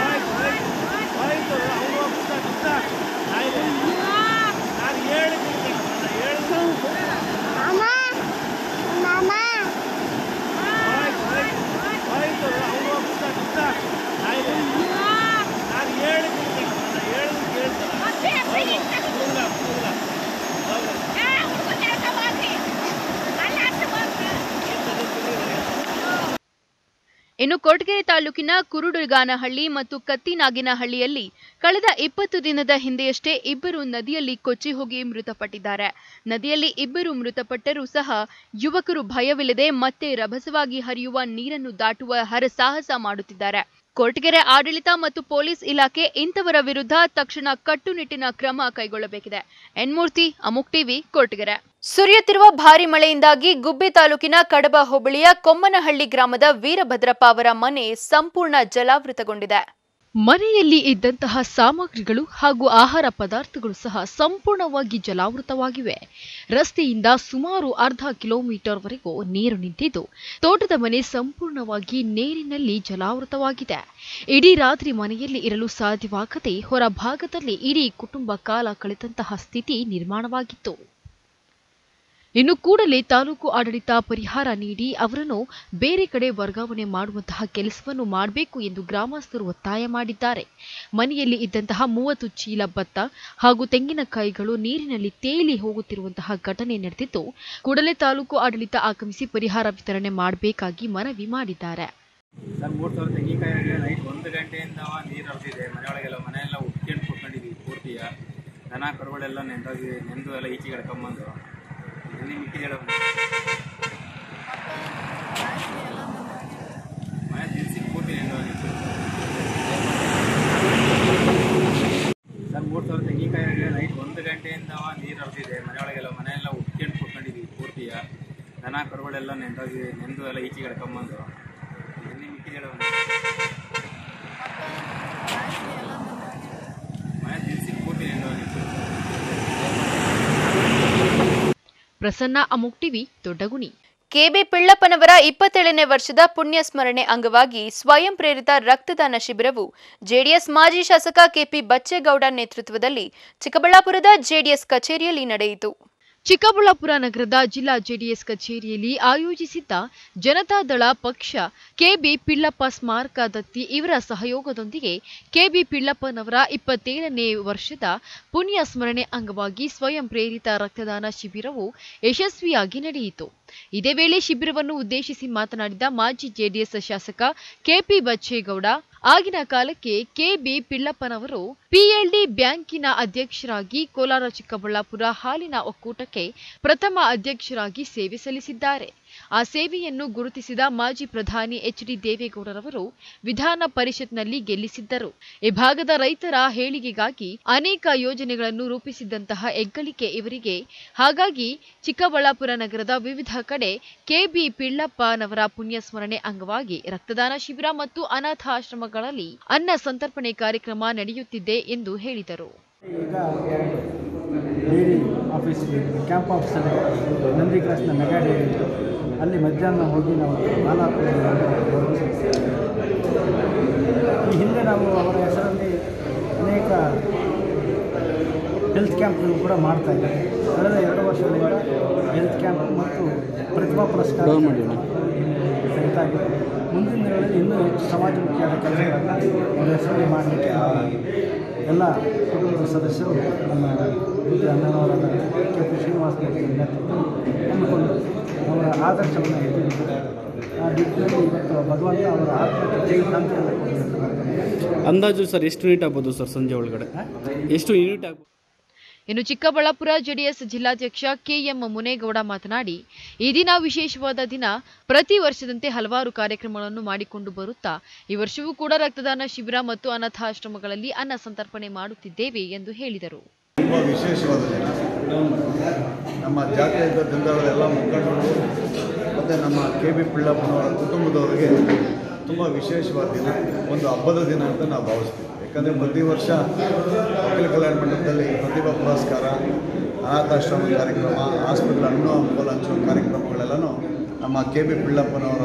ಇನ್ನು ಕೊರಟಗೆರೆ ತಾಲೂಕಿನ ಕುರುಡುಗಾನಹಳ್ಳಿ ಮತ್ತು ಕತ್ತಿನಾಗಿನಹಳ್ಳಿಯಲ್ಲಿ ಕಳೆದ ಇಪ್ಪತ್ತು ದಿನದ ಹಿಂದೆಯಷ್ಟೇ ಇಬ್ಬರು ನದಿಯಲ್ಲಿ ಕೊಚ್ಚಿ ಹೋಗಿ ಮೃತಪಟ್ಟಿದ್ದಾರೆ ನದಿಯಲ್ಲಿ ಇಬ್ಬರು ಮೃತಪಟ್ಟರೂ ಸಹ ಯುವಕರು ಭಯವಿಲ್ಲದೆ ಮತ್ತೆ ರಭಸವಾಗಿ ಹರಿಯುವ ನೀರನ್ನು ದಾಟುವ ಹರಸಾಹಸ ಮಾಡುತ್ತಿದ್ದಾರೆ ಕೊರಟಗೆರೆ ಆಡಳಿತ ಮತ್ತು ಪೊಲೀಸ್ ಇಲಾಖೆ ಇಂಥವರ ವಿರುದ್ಧ ತಕ್ಷಣ ಕಟ್ಟುನಿಟ್ಟಿನ ಕ್ರಮ ಕೈಗೊಳ್ಳಬೇಕಿದೆ ಎನ್ಮೂರ್ತಿ ಅಮುಕ್ ಟಿವಿ ಕೊರಟಗೆರೆ ಸುರಿಯುತ್ತಿರುವ ಭಾರಿ ಮಳೆಯಿಂದಾಗಿ ಗುಬ್ಬಿ ತಾಲೂಕಿನ ಕಡಬ ಹೋಬಳಿಯ ಕೊಮ್ಮನಹಳ್ಳಿ ಗ್ರಾಮದ ವೀರಭದ್ರಪ್ಪ ಅವರ ಮನೆ ಸಂಪೂರ್ಣ ಜಲಾವೃತಗೊಂಡಿದೆ ಮನೆಯಲ್ಲಿ ಇದ್ದಂತಹ ಸಾಮಗ್ರಿಗಳು ಹಾಗೂ ಆಹಾರ ಪದಾರ್ಥಗಳು ಸಹ ಸಂಪೂರ್ಣವಾಗಿ ಜಲಾವೃತವಾಗಿವೆ ರಸ್ತೆಯಿಂದ ಸುಮಾರು ಅರ್ಧ ಕಿಲೋಮೀಟರ್ವರೆಗೂ ನೀರು ನಿಂತಿದ್ದು ತೋಟದ ಮನೆ ಸಂಪೂರ್ಣವಾಗಿ ನೀರಿನಲ್ಲಿ ಜಲಾವೃತವಾಗಿದೆ ಇಡೀ ರಾತ್ರಿ ಮನೆಯಲ್ಲಿ ಇರಲು ಸಾಧ್ಯವಾಗದೆ ಹೊರಭಾಗದಲ್ಲಿ ಇಡೀ ಕುಟುಂಬ ಕಾಲ ಕಳೆದಂತಹ ಸ್ಥಿತಿ ನಿರ್ಮಾಣವಾಗಿತ್ತು ಇನ್ನು ಕೂಡಲೇ ತಾಲೂಕು ಆಡಳಿತ ಪರಿಹಾರ ನೀಡಿ ಅವರನ್ನು ಬೇರೆ ಕಡೆ ವರ್ಗಾವಣೆ ಮಾಡುವಂತಹ ಕೆಲಸವನ್ನು ಮಾಡಬೇಕು ಎಂದು ಗ್ರಾಮಸ್ಥರು ಒತ್ತಾಯ ಮಾಡಿದ್ದಾರೆ ಮನೆಯಲ್ಲಿ ಇದ್ದಂತಹ ಮೂವತ್ತು ಚೀಲ ಭತ್ತ ಹಾಗೂ ತೆಂಗಿನಕಾಯಿಗಳು ನೀರಿನಲ್ಲಿ ತೇಲಿ ಹೋಗುತ್ತಿರುವಂತಹ ಘಟನೆ ನಡೆದಿದ್ದು ಕೂಡಲೇ ತಾಲೂಕು ಆಡಳಿತ ಆಗಮಿಸಿ ಪರಿಹಾರ ವಿತರಣೆ ಮಾಡಬೇಕಾಗಿ ಮನವಿ ಮಾಡಿದ್ದಾರೆ ಸರ್ ಮೂರು ಸಾವಿರ ತೆಂಗಿನಕಾಯಿ ನೈಟ್ ಒಂದು ಗಂಟೆಯಿಂದ ನೀರು ಹರಿದಿದೆ ಮನೆಯೊಳಗೆಲ್ಲ ಮನೆಯೆಲ್ಲ ಉಟ್ಕೊಂಡು ಕೂತ್ಕೊಂಡಿದ್ವಿ ಪೂರ್ತಿಯ ದನ ಕರುಗಳೆಲ್ಲ ನೆಂದೋಗಿ ನೆಂದು ಎಲ್ಲ ಈಚೆಗೆ ಎಳ್ಕೊಂಬಂದು ಎಲ್ಲಿ ಮಿಕ್ಕಿದೇಳ ಮನೆ ದಿನಸಿ ಪೂರ್ತಿ ನೆಂದೋಗಿತ್ತು ಸರ್ ಮೂರು ಸಾವಿರ ತೆಂಗಿನಕಾಯಿ ನೈಟ್ ಒಂದು ಗಂಟೆಯಿಂದ ನೀರು ಹರಿದಿದೆ ಮನೆಯೊಳಗೆಲ್ಲ ಮನೆಯೆಲ್ಲ ಉಟ್ಕೊಂಡು ಕೂತ್ಕೊಂಡಿದ್ವಿ ಪೂರ್ತಿಯ ದನ ಕರುಗಳೆಲ್ಲ ನೆಂದೋಗಿ ನೆಂದು ಎಲ್ಲ ಈಚೆಗೆ ಎಳ್ಕೊಂಬಂದು ಎಲ್ಲಿ ಮಿಕ್ಕಿದೇಳ ಮನೆ ದಿನಸಿ ಪೂರ್ತಿ ನೆಂದೋಗಿತ್ತು ಪ್ರಸನ್ನ ಅಮುಕ್ ಟಿವಿ ದೊಡ್ಡಗುಣಿ ಕೆಬಿ ಪಿಳ್ಳಪ್ಪನವರ ಇಪ್ಪತ್ತೇಳನೇ ವರ್ಷದ ಪುಣ್ಯ ಸ್ಮರಣೆ ಅಂಗವಾಗಿ ಸ್ವಯಂ ಪ್ರೇರಿತ ರಕ್ತದಾನ ಶಿಬಿರವು ಜೆಡಿಎಸ್ ಮಾಜಿ ಶಾಸಕ ಕೆಪಿ ಬಚ್ಚೇಗೌಡ ನೇತೃತ್ವದಲ್ಲಿ ಚಿಕ್ಕಬಳ್ಳಾಪುರದ ಜೆಡಿಎಸ್ ಕಚೇರಿಯಲ್ಲಿ ನಡೆಯಿತು ಚಿಕ್ಕಬಳ್ಳಾಪುರ ನಗರದ ಜಿಲ್ಲಾ ಜೆಡಿಎಸ್ ಕಚೇರಿಯಲ್ಲಿ ಆಯೋಜಿಸಿದ್ದ ಜನತಾದಳ ಪಕ್ಷ ಕೆಬಿ ಪಿಳ್ಳಪ್ಪ ಸ್ಮಾರಕ ದತ್ತಿ ಇವರ ಸಹಯೋಗದೊಂದಿಗೆ ಕೆಬಿ ಪಿಳ್ಳಪ್ಪನವರ ಇಪ್ಪತ್ತೇಳನೇ ವರ್ಷದ ಪುಣ್ಯ ಸ್ಮರಣೆ ಅಂಗವಾಗಿ ಸ್ವಯಂ ಪ್ರೇರಿತ ರಕ್ತದಾನ ಶಿಬಿರವು ಯಶಸ್ವಿಯಾಗಿ ನಡೆಯಿತು ಇದೇ ವೇಳೆ ಶಿಬಿರವನ್ನು ಉದ್ದೇಶಿಸಿ ಮಾತನಾಡಿದ ಮಾಜಿ ಜೆಡಿಎಸ್ ಶಾಸಕ ಕೆಪಿ ಬಚ್ಚೇಗೌಡ ಆಗಿನ ಕಾಲಕ್ಕೆ ಕೆಬಿ ಪಿಳ್ಳಪ್ಪನವರು ಪಿಎಲ್ಡಿ ಬ್ಯಾಂಕಿನ ಅಧ್ಯಕ್ಷರಾಗಿ ಕೋಲಾರ ಚಿಕ್ಕಬಳ್ಳಾಪುರ ಹಾಲಿನ ಒಕ್ಕೂಟಕ್ಕೆ ಪ್ರಥಮ ಅಧ್ಯಕ್ಷರಾಗಿ ಸೇವೆ ಸಲ್ಲಿಸಿದ್ದಾರೆ ಆ ಸೇವೆಯನ್ನು ಗುರುತಿಸಿದ ಮಾಜಿ ಪ್ರಧಾನಿ ಎಚ್ ಡಿ ದೇವೇಗೌಡರವರು ವಿಧಾನ ಪರಿಷತ್ನಲ್ಲಿ ಗೆಲ್ಲಿಸಿದ್ದರು ಈ ಭಾಗದ ರೈತರ ಹೇಳಿಕೆಗಾಗಿ ಅನೇಕ ಯೋಜನೆಗಳನ್ನು ರೂಪಿಸಿದ್ದಂತಹ ಹೆಗ್ಗಳಿಕೆ ಇವರಿಗೆ ಹಾಗಾಗಿ ಚಿಕ್ಕಬಳ್ಳಾಪುರ ನಗರದ ವಿವಿಧ ಕಡೆ ಕೆಬಿ ಪಿಳ್ಳಪ್ಪನವರ ಪುಣ್ಯಸ್ಮರಣೆ ಅಂಗವಾಗಿ ರಕ್ತದಾನ ಶಿಬಿರ ಮತ್ತು ಅನಾಥಾಶ್ರಮಗಳಲ್ಲಿ ಅನ್ನ ಸಂತರ್ಪಣೆ ಕಾರ್ಯಕ್ರಮ ನಡೆಯುತ್ತಿದೆ ಎಂದು ಹೇಳಿದರು ಈಗ ಡೈರಿ ಆಫೀಸ್ ಕ್ಯಾಂಪ್ ಆಫೀಸಲ್ಲಿ ನಂದಿ ಕ್ರಾಸ್ನ ಮೆಗಾ ಡೈರಿ ಇತ್ತು ಅಲ್ಲಿ ಮಧ್ಯಾಹ್ನ ಹೋಗಿ ನಾವು ನಾಲ್ಕು ಈ ಹಿಂದೆ ನಾವು ಅವರ ಹೆಸರಲ್ಲಿ ಅನೇಕ ಹೆಲ್ತ್ ಕ್ಯಾಂಪ್ಗಳು ಕೂಡ ಮಾಡ್ತಾ ಇದ್ದೀವಿ ಕಳೆದ ಎರಡು ವರ್ಷಗಳಿಂದ ಹೆಲ್ತ್ ಕ್ಯಾಂಪ್ ಮತ್ತು ಪ್ರತಿಭಾ ಪುರಸ್ಕಾರ ಸಿಗ್ತಾ ಇದೆ ಮುಂದಿನ ದಿನಗಳಲ್ಲಿ ಇನ್ನೂ ಹೆಚ್ಚು ಸಮಾಜಮುಖಿಯಾದ ಕೆಲಸಗಳನ್ನು ಅವರ ಹೆಸರಲ್ಲಿ ಮಾಡಲಿಕ್ಕೆ ನಾವು ಎಲ್ಲ ಕುಟುಂಬದ ಸದಸ್ಯರು ನಮ್ಮ ಬುದ್ಧಿ ಅಣ್ಣನವರಾದ ಕೆ ಪಿ ಶ್ರೀನಿವಾಸ ಮೂರ್ತಿ ನೇತೃತ್ವ ಹಮ್ಮಿಕೊಂಡು ಅವರ ಆದರ್ಶವನ್ನು ಎತ್ತಿದ್ದಾರೆ ಆ ನಿಟ್ಟಿನಲ್ಲಿ ಇವತ್ತು ಭಗವಂತ ಅವರ ಆತ್ಮಕ್ಕೆ ಜೈ ಶಾಂತಿಯನ್ನು ಕೊಡಬೇಕು ಅಂದಾಜು ಸರ್ ಎಷ್ಟು ಯೂನಿಟ್ ಆಗ್ಬೋದು ಸರ್ ಸಂಜೆ ಒಳಗಡೆ ಎಷ್ಟು ಯೂನಿಟ್ ಆಗ್ಬೋದು ಇನ್ನು ಚಿಕ್ಕಬಳ್ಳಾಪುರ ಜೆಡಿಎಸ್ ಜಿಲ್ಲಾಧ್ಯಕ್ಷ ಕೆಎಂ ಮುನೇಗೌಡ ಮಾತನಾಡಿ ಈ ದಿನ ವಿಶೇಷವಾದ ದಿನ ಪ್ರತಿ ವರ್ಷದಂತೆ ಹಲವಾರು ಕಾರ್ಯಕ್ರಮಗಳನ್ನು ಮಾಡಿಕೊಂಡು ಬರುತ್ತಾ ಈ ವರ್ಷವೂ ಕೂಡ ರಕ್ತದಾನ ಶಿಬಿರ ಮತ್ತು ಅನಾಥಾಶ್ರಮಗಳಲ್ಲಿ ಅನ್ನ ಸಂತರ್ಪಣೆ ಮಾಡುತ್ತಿದ್ದೇವೆ ಎಂದು ಹೇಳಿದರು ತುಂಬ ವಿಶೇಷವಾದ ದಿನ ನಮ್ಮ ಜಾತ್ಯತೀತ ಜನತಾದಳದ ಎಲ್ಲ ಮುಖಂಡರು ಮತ್ತು ನಮ್ಮ ಕೆ ಬಿ ಪಿಳ್ಳಪ್ಪನವರ ಕುಟುಂಬದವರಿಗೆ ತುಂಬ ವಿಶೇಷವಾದ ದಿನ ಒಂದು ಹಬ್ಬದ ದಿನ ಅಂತ ನಾವು ಭಾವಿಸ್ತೀವಿ ಯಾಕಂದರೆ ಪ್ರತಿ ವರ್ಷ ವಕೀಲ ಕಲ್ಯಾಣ ಮಂಡಲದಲ್ಲಿ ಪ್ರತಿಭಾ ಪುರಸ್ಕಾರ ಅನಾಥಾಶ್ರಮ ಕಾರ್ಯಕ್ರಮ ಆಸ್ಪತ್ರೆ ಹಣ್ಣು ಹಂಪಲು ಹಂಚುವ ಕಾರ್ಯಕ್ರಮಗಳೆಲ್ಲನೂ ನಮ್ಮ ಕೆ ಬಿ ಪಿಳ್ಳಪ್ಪನವರ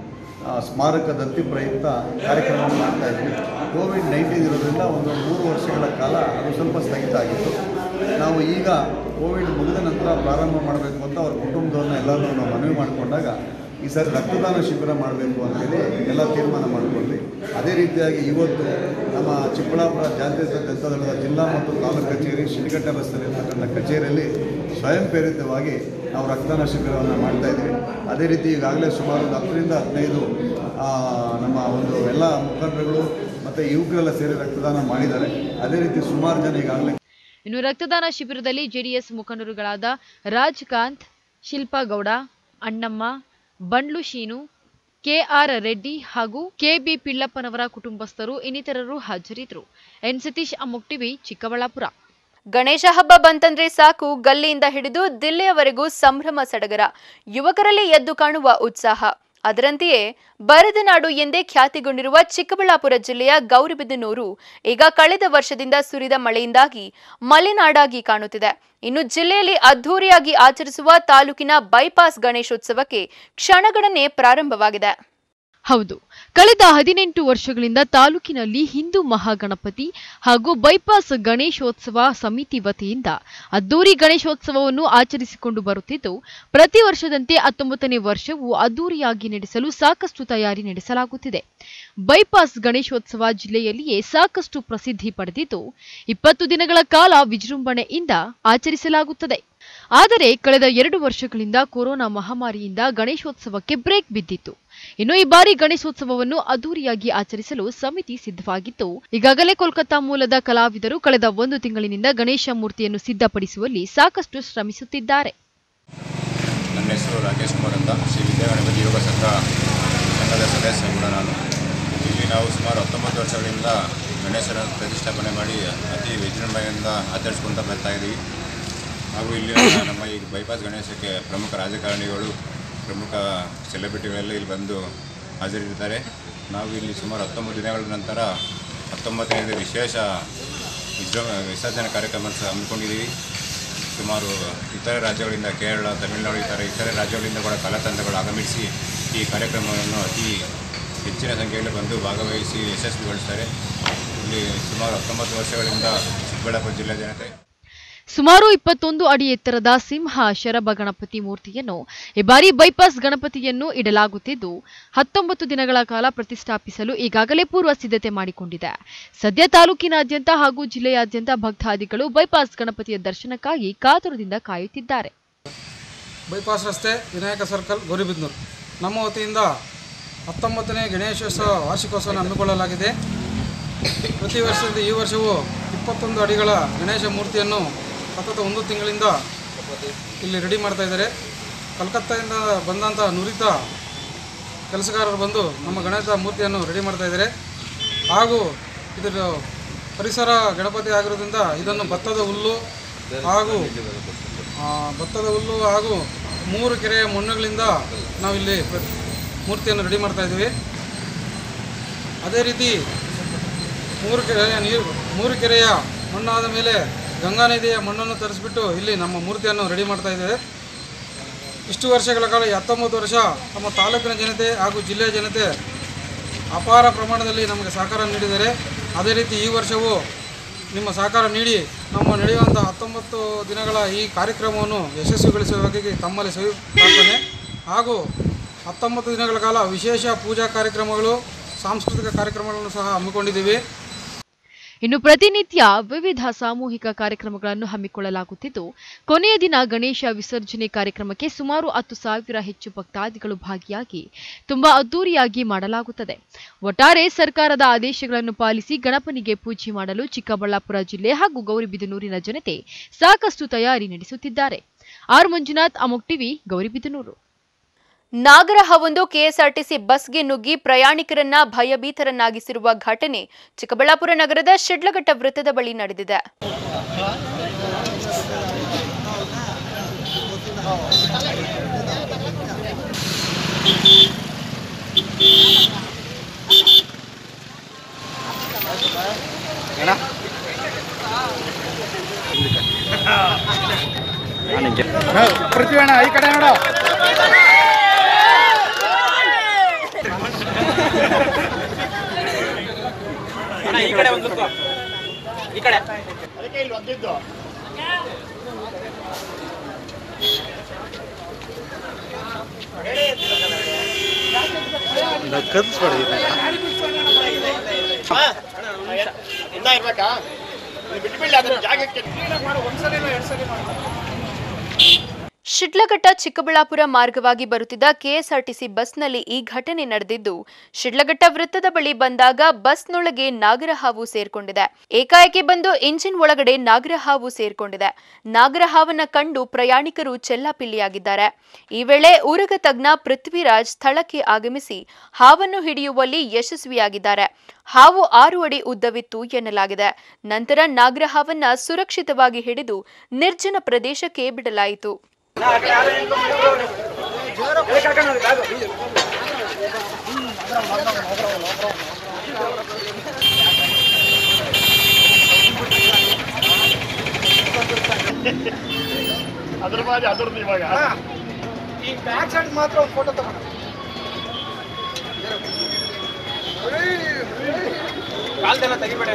ಆ, ಸ್ಮಾರಕ ದತ್ತಿ ಪ್ರಯುಕ್ತ ಕಾರ್ಯಕ್ರಮ ಮಾಡ್ತಾ ಇದ್ವಿ ಕೋವಿಡ್ ನೈನ್ಟೀನ್ ಇರೋದ್ರಿಂದ ಒಂದು ಮೂರು ವರ್ಷಗಳ ಕಾಲ ಅದು ಸ್ವಲ್ಪ ಸ್ಥಗಿತ ಆಗಿತ್ತು ನಾವು ಈಗ ಕೋವಿಡ್ ಮುಗಿದ ನಂತರ ಪ್ರಾರಂಭ ಮಾಡಬೇಕು ಅಂತ ಅವ್ರ ಕುಟುಂಬದವ್ರನ್ನ ಎಲ್ಲರನ್ನೂ ನಾವು ಮನವಿ ಮಾಡಿಕೊಂಡಾಗ ಈ ಸಾರಿ ರಕ್ತದಾನ ಶಿಬಿರ ಮಾಡಬೇಕು ಅಂತೇಳಿ ಎಲ್ಲ ತೀರ್ಮಾನ ಮಾಡಿಕೊಂಡ್ವಿ ಅದೇ ರೀತಿಯಾಗಿ ಇವತ್ತು ನಮ್ಮ ಚಿಕ್ಕಬಳ್ಳಾಪುರ ಜಾತ್ಯತೀತ ಜನತಾದಳದ ಜಿಲ್ಲಾ ಮತ್ತು ತಾಲೂಕು ಕಚೇರಿ ಶಿಡ್ಘಟ್ಟ ರಸ್ತೆಯಲ್ಲಿರ್ತಕ್ಕಂಥ ಕಚೇರಿಯಲ್ಲಿ ಸ್ವಯಂ ಪ್ರೇರಿತವಾಗಿ ನಾವು ರಕ್ತದಾನ ಶಿಬಿರವನ್ನು ಮಾಡ್ತಾ ಇದ್ದೀವಿ ಅದೇ ರೀತಿ ಈಗಾಗಲೇ ಸುಮಾರು ಒಂದು ಹತ್ತರಿಂದ ಹದಿನೈದು ಆ, ನಮ್ಮ ಒಂದು ಎಲ್ಲ ಮುಖಂಡರುಗಳು ಮತ್ತು ಯುವಕರೆಲ್ಲ ಸೇರಿ ರಕ್ತದಾನ ಮಾಡಿದ್ದಾರೆ ಅದೇ ರೀತಿ ಸುಮಾರು ಜನ ಈಗಾಗಲೇ ಇನ್ನು ರಕ್ತದಾನ ಶಿಬಿರದಲ್ಲಿ ಜೆಡಿಎಸ್ ಮುಖಂಡರುಗಳಾದ ರಾಜ್ ಕಾಂತ್ ಶಿಲ್ಪಾ ಗೌಡ ಅಣ್ಣಮ್ಮ ಬಂಡ್ಲು ಶೀನು ಕೆಆರ್ ರೆಡ್ಡಿ ಹಾಗೂ ಕೆಬಿ ಪಿಳ್ಳಪ್ಪನವರ ಕುಟುಂಬಸ್ಥರು ಇನ್ನಿತರರು ಹಾಜರಿದ್ದರು ಎನ್ ಸತೀಶ್ ಅಮ್ಮುಕ್ ಟಿವಿ ಚಿಕ್ಕಬಳ್ಳಾಪುರ ಗಣೇಶ ಹಬ್ಬ ಬಂತಂದ್ರೆ ಸಾಕು ಗಲ್ಲಿಯಿಂದ ಹಿಡಿದು ದಿಲ್ಲಿಯವರೆಗೂ ಸಂಭ್ರಮ ಸಡಗರ ಯುವಕರಲ್ಲಿ ಎದ್ದು ಕಾಣುವ ಉತ್ಸಾಹ ಅದರಂತೆಯೇ ಬರದ ನಾಡು ಎಂದೇ ಖ್ಯಾತಿಗೊಂಡಿರುವ ಚಿಕ್ಕಬಳ್ಳಾಪುರ ಜಿಲ್ಲೆಯ ಗೌರಿಬಿದನೂರು ಈಗ ಕಳೆದ ವರ್ಷದಿಂದ ಸುರಿದ ಮಳೆಯಿಂದಾಗಿ ಮಲೆನಾಡಾಗಿ ಕಾಣುತ್ತಿದೆ ಇನ್ನು ಜಿಲ್ಲೆಯಲ್ಲಿ ಅದ್ಧೂರಿಯಾಗಿ ಆಚರಿಸುವ ತಾಲೂಕಿನ ಬೈಪಾಸ್ ಗಣೇಶೋತ್ಸವಕ್ಕೆ ಕ್ಷಣಗಣನೆ ಪ್ರಾರಂಭವಾಗಿದೆ ಹೌದು ಕಳೆದ ಹದಿನೆಂಟು ವರ್ಷಗಳಿಂದ ತಾಲೂಕಿನಲ್ಲಿ ಹಿಂದೂ ಮಹಾಗಣಪತಿ ಹಾಗೂ ಬೈಪಾಸ್ ಗಣೇಶೋತ್ಸವ ಸಮಿತಿ ವತಿಯಿಂದ ಅದ್ದೂರಿ ಗಣೇಶೋತ್ಸವವನ್ನು ಆಚರಿಸಿಕೊಂಡು ಬರುತ್ತಿದ್ದು ಪ್ರತಿ ವರ್ಷದಂತೆ ಹತ್ತೊಂಬತ್ತನೇ ವರ್ಷವೂ ಅದ್ದೂರಿಯಾಗಿ ನಡೆಸಲು ಸಾಕಷ್ಟು ತಯಾರಿ ನಡೆಸಲಾಗುತ್ತಿದೆ ಬೈಪಾಸ್ ಗಣೇಶೋತ್ಸವ ಜಿಲ್ಲೆಯಲ್ಲಿಯೇ ಸಾಕಷ್ಟು ಪ್ರಸಿದ್ಧಿ ಪಡೆದಿದ್ದು ಇಪ್ಪತ್ತು ದಿನಗಳ ಕಾಲ ವಿಜೃಂಭಣೆಯಿಂದ ಆಚರಿಸಲಾಗುತ್ತದೆ ಆದರೆ ಕಳೆದ ಎರಡು ವರ್ಷಗಳಿಂದ ಕೊರೋನಾ ಮಹಾಮಾರಿಯಿಂದ ಗಣೇಶೋತ್ಸವಕ್ಕೆ ಬ್ರೇಕ್ ಬಿದ್ದಿತ್ತು ಇನ್ನು ಈ ಬಾರಿ ಗಣೇಶೋತ್ಸವವನ್ನು ಅದ್ದೂರಿಯಾಗಿ ಆಚರಿಸಲು ಸಮಿತಿ ಸಿದ್ಧವಾಗಿದ್ದು ಈಗಾಗಲೇ ಕೋಲ್ಕತ್ತಾ ಮೂಲದ ಕಲಾವಿದರು ಕಳೆದ ಒಂದು ತಿಂಗಳಿನಿಂದ ಗಣೇಶ ಮೂರ್ತಿಯನ್ನು ಸಿದ್ಧಪಡಿಸುವಲ್ಲಿ ಸಾಕಷ್ಟು ಶ್ರಮಿಸುತ್ತಿದ್ದಾರೆ ನನ್ನ ಹೆಸರು ರಾಕೇಶ್ ಕುಮಾರ್ ಅಂತ ಶ್ರೀ ವಿದ್ಯಾಗಣಪತಿ ಯೋಗ ಸಂಘ ಸಂಘದ ಸದಸ್ಯ ಕೂಡ ನಾನು ಇಲ್ಲಿ ನಾವು ಸುಮಾರು ಹತ್ತೊಂಬತ್ತು ವರ್ಷಗಳಿಂದ ಗಣೇಶನ ಪ್ರತಿಷ್ಠಾಪನೆ ಮಾಡಿ ಅತಿ ವಿಜೃಂಭಣೆಯಿಂದ ಆಚರಿಸ್ಕೊಳ್ತಾ ಬರ್ತಾ ಇದ್ದೀವಿ ಹಾಗೂ ಇಲ್ಲಿ ನಮ್ಮ ಈ ಬೈಪಾಸ್ ಗಣೇಶಕ್ಕೆ ಪ್ರಮುಖ ರಾಜಕಾರಣಿಗಳು ಪ್ರಮುಖ ಸೆಲೆಬ್ರಿಟಿಗಳೆಲ್ಲ ಇಲ್ಲಿ ಬಂದು ಹಾಜರಿರ್ತಾರೆ ನಾವು ಇಲ್ಲಿ ಸುಮಾರು ಹತ್ತೊಂಬತ್ತು ದಿನಗಳ ನಂತರ ಹತ್ತೊಂಬತ್ತನೇ ವಿಶೇಷ ವಿಜೃಂಭ ವಿಸರ್ಜನಾ ಕಾರ್ಯಕ್ರಮ ಸಹ ಹಮ್ಮಿಕೊಂಡಿದ್ದೀವಿ ಸುಮಾರು ಇತರೆ ರಾಜ್ಯಗಳಿಂದ ಕೇರಳ ತಮಿಳುನಾಡು ಇತರ ಇತರೆ ರಾಜ್ಯಗಳಿಂದ ಕೂಡ ಕಲಾತಂಡಗಳು ಆಗಮಿಸಿ ಈ ಕಾರ್ಯಕ್ರಮವನ್ನು ಅತಿ ಹೆಚ್ಚಿನ ಸಂಖ್ಯೆಯಲ್ಲಿ ಬಂದು ಭಾಗವಹಿಸಿ ಯಶಸ್ವಿಗೊಳಿಸ್ತಾರೆ ಇಲ್ಲಿ ಸುಮಾರು ಹತ್ತೊಂಬತ್ತು ವರ್ಷಗಳಿಂದ ಚಿಕ್ಕಬಳ್ಳಾಪುರ ಜಿಲ್ಲೆ ಜನತೆ ಸುಮಾರು ಇಪ್ಪತ್ತೊಂದು ಅಡಿ ಎತ್ತರದ ಸಿಂಹ ಶರಭ ಗಣಪತಿ ಮೂರ್ತಿಯನ್ನು ಈ ಬಾರಿ ಬೈಪಾಸ್ ಗಣಪತಿಯನ್ನು ಇಡಲಾಗುತ್ತಿದ್ದು ಹತ್ತೊಂಬತ್ತು ದಿನಗಳ ಕಾಲ ಪ್ರತಿಷ್ಠಾಪಿಸಲು ಈಗಾಗಲೇ ಪೂರ್ವ ಸಿದ್ಧತೆ ಮಾಡಿಕೊಂಡಿದೆ ಸದ್ಯ ತಾಲೂಕಿನಾದ್ಯಂತ ಹಾಗೂ ಜಿಲ್ಲೆಯಾದ್ಯಂತ ಭಕ್ತಾದಿಗಳು ಬೈಪಾಸ್ ಗಣಪತಿಯ ದರ್ಶನಕ್ಕಾಗಿ ಕಾತುರದಿಂದ ಕಾಯುತ್ತಿದ್ದಾರೆ ಬೈಪಾಸ್ ರಸ್ತೆ ವಿನಾಯಕ ಸರ್ಕಲ್ ಗೌರಿಬಿದ್ನೂರು ನಮ್ಮ ವತಿಯಿಂದ ಹತ್ತೊಂಬತ್ತನೇ ಗಣೇಶೋತ್ಸವ ವಾರ್ಷಿಕೋತ್ಸವವನ್ನು ಹಮ್ಮಿಕೊಳ್ಳಲಾಗಿದೆ ಪ್ರತಿ ವರ್ಷದಂತೆ ಈ ವರ್ಷವೂ ಇಪ್ಪತ್ತೊಂದು ಅಡಿಗಳ ಗಣೇಶ ಮೂರ್ತಿಯನ್ನು ಸತತ ಒಂದು ತಿಂಗಳಿಂದ ಇಲ್ಲಿ ರೆಡಿ ಮಾಡ್ತಾ ಇದ್ದಾರೆ ಕಲ್ಕತ್ತಾದಿಂದ ಬಂದಂಥ ನುರಿತ ಕೆಲಸಗಾರರು ಬಂದು ನಮ್ಮ ಗಣೇಶ ಮೂರ್ತಿಯನ್ನು ರೆಡಿ ಮಾಡ್ತಾ ಇದ್ದಾರೆ ಹಾಗೂ ಇದರ ಪರಿಸರ ಗಣಪತಿ ಆಗಿರೋದ್ರಿಂದ ಇದನ್ನು ಭತ್ತದ ಹುಲ್ಲು ಹಾಗೂ ಆ, ಭತ್ತದ ಹುಲ್ಲು ಹಾಗೂ ಮೂರು ಕೆರೆಯ ಮಣ್ಣುಗಳಿಂದ ನಾವಿಲ್ಲಿ ಪ್ರ- ಮೂರ್ತಿಯನ್ನು ರೆಡಿ ಮಾಡ್ತಾ ಇದ್ದೀವಿ ಅದೇ ರೀತಿ ಮೂರು ಕೆರೆಯ ನೀರು ಮೂರು ಕೆರೆಯ ಮಣ್ಣಾದ ಮೇಲೆ ಗಂಗಾ ನದಿಯ ಮಣ್ಣನ್ನು ತರಿಸ್ಬಿಟ್ಟು ಇಲ್ಲಿ ನಮ್ಮ ಮೂರ್ತಿಯನ್ನು ರೆಡಿ ಮಾಡ್ತಾ ಇದ್ದೇವೆ ಇಷ್ಟು ವರ್ಷಗಳ ಕಾಲ ಈ ಹತ್ತೊಂಬತ್ತು ವರ್ಷ ನಮ್ಮ ತಾಲೂಕಿನ ಜನತೆ ಹಾಗೂ ಜಿಲ್ಲೆಯ ಜನತೆ ಅಪಾರ ಪ್ರಮಾಣದಲ್ಲಿ ನಮಗೆ ಸಹಕಾರ ನೀಡಿದ್ದಾರೆ ಅದೇ ರೀತಿ ಈ ವರ್ಷವೂ ನಿಮ್ಮ ಸಹಕಾರ ನೀಡಿ ನಮ್ಮ ನಡೆಯುವಂಥ ಹತ್ತೊಂಬತ್ತು ದಿನಗಳ ಈ ಕಾರ್ಯಕ್ರಮವನ್ನು ಯಶಸ್ವಿಗೊಳಿಸುವ ಬಗೆಗೆ ತಮ್ಮಲ್ಲಿ ಸವಿ ಪ್ರಾರ್ಥನೆ ಹಾಗೂ ಹತ್ತೊಂಬತ್ತು ದಿನಗಳ ಕಾಲ ವಿಶೇಷ ಪೂಜಾ ಕಾರ್ಯಕ್ರಮಗಳು ಸಾಂಸ್ಕೃತಿಕ ಕಾರ್ಯಕ್ರಮಗಳನ್ನು ಸಹ ಹಮ್ಮಿಕೊಂಡಿದ್ದೀವಿ ಇನ್ನು ಪ್ರತಿನಿತ್ಯ ವಿವಿಧ ಸಾಮೂಹಿಕ ಕಾರ್ಯಕ್ರಮಗಳನ್ನು ಹಮ್ಮಿಕೊಳ್ಳಲಾಗುತ್ತಿದ್ದು ಕೊನೆಯ ದಿನ ಗಣೇಶ ವಿಸರ್ಜನೆ ಕಾರ್ಯಕ್ರಮಕ್ಕೆ ಸುಮಾರು ಹತ್ತು ಸಾವಿರ ಹೆಚ್ಚು ಭಕ್ತಾದಿಗಳು ಭಾಗಿಯಾಗಿ ತುಂಬಾ ಅದ್ದೂರಿಯಾಗಿ ಮಾಡಲಾಗುತ್ತದೆ ಒಟ್ಟಾರೆ ಸರ್ಕಾರದ ಆದೇಶಗಳನ್ನು ಪಾಲಿಸಿ ಗಣಪನಿಗೆ ಪೂಜೆ ಮಾಡಲು ಚಿಕ್ಕಬಳ್ಳಾಪುರ ಜಿಲ್ಲೆ ಹಾಗೂ ಗೌರಿಬಿದನೂರಿನ ಜನತೆ ಸಾಕಷ್ಟು ತಯಾರಿ ನಡೆಸುತ್ತಿದ್ದಾರೆ ಆರ್ ಮಂಜುನಾಥ್ ಅಮೋಕ್ ಟಿವಿ ಗೌರಿಬಿದನೂರು ನಾಗರಹವೊಂದು ಕೆಎಸ್ಆರ್ಟಿಸಿ ಬಸ್ಗೆ ನುಗ್ಗಿ ಪ್ರಯಾಣಿಕರನ್ನ ಭಯಭೀತರನ್ನಾಗಿಸಿರುವ ಘಟನೆ ಚಿಕ್ಕಬಳ್ಳಾಪುರ ನಗರದ ಶಿಡ್ಲಘಟ್ಟ ವೃತ್ತದ ಬಳಿ ನಡೆದಿದೆ ಪೃಥ್ವಣ್ಣ ಈ ಕಡೆ ನೋಡು ಈ ಕಡೆ ಒಂದು ಈ ಕಡೆ ಅದಕ್ಕೆ ಇಲ್ಲಿ ಒದ್ದಿದ್ದು ಇಂದ ಇರ್ಬೇಕಾ ಇಲ್ಲಿ ಬಿಟ್ಬಿಡ್ಲಿ ಅದನ್ನ ಜಾಗಕ್ಕೆ ಕ್ಲೀನಾಗಿ ಮಾಡು ಒಂದ್ಸಲ ಇಲ್ಲ ಎರಡ್ ಸಲ ಮಾಡು ಶಿಡ್ಲಘಟ್ಟ ಚಿಕ್ಕಬಳ್ಳಾಪುರ ಮಾರ್ಗವಾಗಿ ಬರುತ್ತಿದ್ದ ಕೆಎಸ್ಆರ್ಟಿಸಿ ಬಸ್ನಲ್ಲಿ ಈ ಘಟನೆ ನಡೆದಿದ್ದು ಶಿಡ್ಲಘಟ್ಟ ವೃತ್ತದ ಬಳಿ ಬಂದಾಗ ಬಸ್ನೊಳಗೆ ನಾಗರಹಾವು ಸೇರ್ಕೊಂಡಿದೆ ಏಕಾಏಕಿ ಬಂದು ಇಂಜಿನ್ ಒಳಗಡೆ ನಾಗರಹಾವು ಸೇರ್ಕೊಂಡಿದೆ ನಾಗರಹಾವನ್ನ ಕಂಡು ಪ್ರಯಾಣಿಕರು ಚೆಲ್ಲಾಪಿಲ್ಲಿಯಾಗಿದ್ದಾರೆ ಈ ವೇಳೆ ಊರಗ ತಜ್ಞ ಪೃಥ್ವಿರಾಜ್ ಸ್ಥಳಕ್ಕೆ ಆಗಮಿಸಿ ಹಾವನ್ನು ಹಿಡಿಯುವಲ್ಲಿ ಯಶಸ್ವಿಯಾಗಿದ್ದಾರೆ ಹಾವು ಆರು ಅಡಿ ಉದ್ದವಿತ್ತು ಎನ್ನಲಾಗಿದೆ ನಂತರ ನಾಗರಹಾವನ್ನ ಸುರಕ್ಷಿತವಾಗಿ ಹಿಡಿದು ನಿರ್ಜನ ಪ್ರದೇಶಕ್ಕೆ ಬಿಡಲಾಯಿತು ಅದ್ರ ಬಾರಿ ಅದ್ರದ್ದು ಇವಾಗ ಈ ಬ್ಯಾಕ್ ಸೈಡ್ ಮಾತ್ರ ಒಂದು ಫೋಟೋ ತಗೋಣ ಕಾಲ್ದೆಲ್ಲ ತೆಗಿಬೇಡ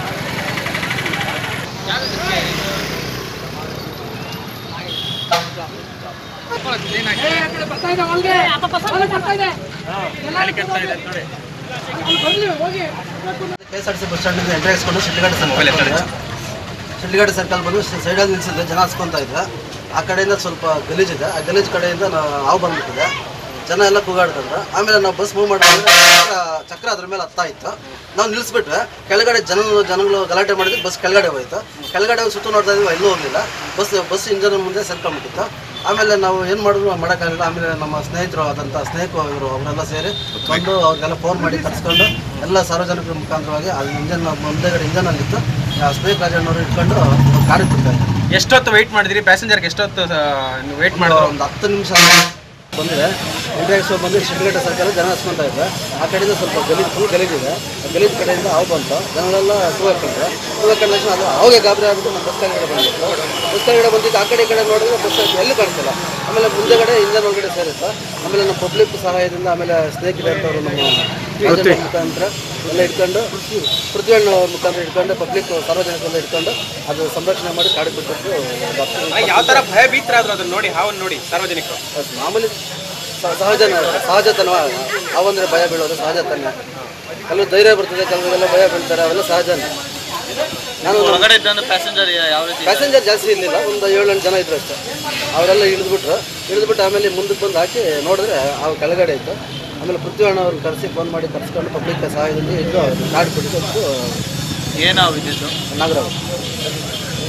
K S R T C bus ಸ್ಟ್ಯಾಂಡಿಂದ ಎಂಟ್ರಿ ಹಾಕ್ಸ್ಕೊಂಡು ಶಿಡ್ಲಘಟ್ಟ ಸರ್ಕಲ್ ಶಿಡ್ಲಘಟ್ಟ ಸರ್ಕಲ್ ಬಂದು ಸೈಡಲ್ಲಿ ನಿಲ್ಸಿದ್ರೆ ಜನ ಹಸ್ಕೊಂತ ಇದ್ರೆ ಆ ಕಡೆಯಿಂದ ಸ್ವಲ್ಪ ಗಲೀಜಿದೆ ಆ ಗಲೀಜ್ ಕಡೆಯಿಂದ ನಾವು ಹಾವು ಬಂದ್ಬಿಟ್ಟಿದೆ ಜನ ಎಲ್ಲ ಕೂಗಾಡ್ಕೊಂಡ್ರು ಆಮೇಲೆ ನಾವು ಬಸ್ ಮೂವ್ ಮಾಡಿದ್ರೆ ಚಕ್ರ ಚಕ್ರ ಅದ್ರ ಮೇಲೆ ಹತ್ತಾ ಇತ್ತು ನಾವು ನಿಲ್ಲಿಸ್ಬಿಟ್ರೆ ಕೆಳಗಡೆ ಜನ ಜನಗಳು ಗಲಾಟೆ ಮಾಡಿದ್ರೆ ಬಸ್ ಕೆಳಗಡೆ ಹೋಯ್ತು ಕೆಳಗಡೆ ಹೋಗಿ ಸುತ್ತು ನೋಡ್ತಾ ಇದ್ವಿ ಎಲ್ಲೂ ಹೋಗಲಿಲ್ಲ ಬಸ್ ಬಸ್ ಇಂಜನ್ ಮುಂದೆ ಸೇರ್ಕೊಂಡ್ಬಿಟ್ಟಿತ್ತು ಆಮೇಲೆ ನಾವು ಏನು ಮಾಡಿದ್ರು ಮಾಡೋಕ್ಕಾಗಲಿಲ್ಲ ಆಮೇಲೆ ನಮ್ಮ ಸ್ನೇಹಿತರು ಆದಂಥ ಸ್ನೇಹಿತ ಇವರು ಅವರೆಲ್ಲ ಸೇರಿ ಬಂದು ಅವ್ರಿಗೆಲ್ಲ ಫೋನ್ ಮಾಡಿ ಕರ್ಸ್ಕೊಂಡು ಎಲ್ಲ ಸಾರ್ವಜನಿಕರ ಮುಖಾಂತರವಾಗಿ ಅದು ಇಂಜನ್ ಮುಂದೆಗಡೆ ಇಂಜನಲ್ಲಿತ್ತು ಆ ಸ್ನೇಹಿತ ರಾಜಣ್ಣವರು ಇಟ್ಕೊಂಡು ಕಾರಿಗೆ ಬಿಡ್ತಾರೆ ಎಷ್ಟೊತ್ತು ವೆಯ್ಟ್ ಮಾಡಿದ್ರಿ ಪ್ಯಾಸೆಂಜರ್ಗೆ ಎಷ್ಟೊತ್ತು ವೆಯ್ಟ್ ಮಾಡಿದ್ರು ಒಂದು ಹತ್ತು ನಿಮಿಷ ಬಂದಿದೆ ಇಂಟ್ರಾಕ್ಸ್ ಬಂದು ಶಿಡ್ಲಘಟ್ಟ ಸರ್ಕಾರ ಜನ ಹಸ್ಕೊಂತ ಇದ್ರೆ ಆ ಕಡೆಯಿಂದ ಸ್ವಲ್ಪ ಗಲೀಜ್ ಫುಲ್ ಗಲೀಜಿದೆ ಆ ಗಲೀಜ್ ಕಡೆಯಿಂದ ಹಾವು ಬಂತು ಜನಗಳೆಲ್ಲ ತೂಗಾಕೊಂಡ್ರೆ ತೂಗಾಕೊಂಡ ತಕ್ಷಣ ಅದು ಅವಾಗೆ ಗಾಬರಿ ಆಗ್ಬಿಟ್ಟು ನಮ್ಮ ಬಸ್ ಕೆಳಗಡೆ ಬಂದಿತ್ತು ಬಸ್ ಕೆಳಗಡೆ ಬಂದಿದ್ದು ಆ ಕಡೆ ಈ ಕಡೆ ನೋಡಿದ್ರೆ ಬಸ್ ಎಲ್ಲಿ ಕಾಣಿಸ್ತಿಲ್ಲ ಆಮೇಲೆ ಮುಂದೆಗಡೆ ಇಂಜನ್ ಒಳಗಡೆ ಸೇರಿತ್ತು ಆಮೇಲೆ ನಮ್ಮ ಪಬ್ಲಿಕ್ ಸಹಾಯದಿಂದ ಆಮೇಲೆ ಸ್ನೇಕ್ ಇದೆ ಅಂತವ್ರು ನಮ್ಮ ರಾಜಣ್ಣ ಮುಖಾಂತರ ಎಲ್ಲ ಇಟ್ಕೊಂಡು ಪೃಥ್ವಿಯಣ್ಣ ಅವ್ರ ಮುಖಾಂತರ ಇಟ್ಕೊಂಡು ಪಬ್ಲಿಕ್ ಸಾರ್ವಜನಿಕರೆಲ್ಲ ಇಟ್ಕೊಂಡು ಅದು ಸಂರಕ್ಷಣೆ ಮಾಡಿ ಕಾಡಿಗೆ ಬಿಟ್ಟಿದ್ದು ಒಂದು ಹತ್ತು ನಿಮಿಷ ಯಾವ ತರ ಭಯಭೀತರಾದ್ರು ಅದನ್ನ ನೋಡಿ ಹಾವನ್ನು ನೋಡಿ ಸಾರ್ವಜನಿಕರು ಅದು ಮಾಮೂಲಿ ಸ- ಸಹಜನ ಸಹಜತನ ಅವಂದ್ರೆ ಭಯ ಬೀಳೋದು ಸಹಜತನ ಕೆಲವು ಧೈರ್ಯ ಬರ್ತದೆ ಕೆಲವೆಲ್ಲ ಭಯ ಬೀಳ್ತಾರೆ ಅವೆಲ್ಲ ಸಹಜನೇ ನಾನು ಹೊರಗಡೆ ಇದ್ದಂದ್ರೆ ಪ್ಯಾಸೆಂಜರ್ ಯಾವ ರೀತಿ ಪ್ಯಾಸೆಂಜರ್ ಜಾಸ್ತಿ ಇರಲಿಲ್ಲ ಒಂದು ಏಳು ಎಂಟು ಜನ ಇದ್ರು ಅಷ್ಟೇ ಅವರೆಲ್ಲ ಇಳಿದ್ಬಿಟ್ರು ಇಳಿದ್ಬಿಟ್ಟು ಆಮೇಲೆ ಮುಂದಕ್ಕೆ ಬಂದು ಹಾಕಿ ನೋಡಿದ್ರೆ ಅವು ಕೆಳಗಡೆ ಇತ್ತು ಆಮೇಲೆ ಪೃಥ್ವಿಯಣ್ಣ ಅವ್ರನ್ನ ಕರೆಸಿ ಫೋನ್ ಮಾಡಿ ಕರೆಸ್ಕೊಂಡು ಪಬ್ಲಿಕ್ ಸಹಾಯದಿಂದ ಇದ್ದು ಕಾಡು ಬಿಟ್ಟು ಏನಾವು ಇದ್ದಿದ್ದು ನಾಗರಾವ್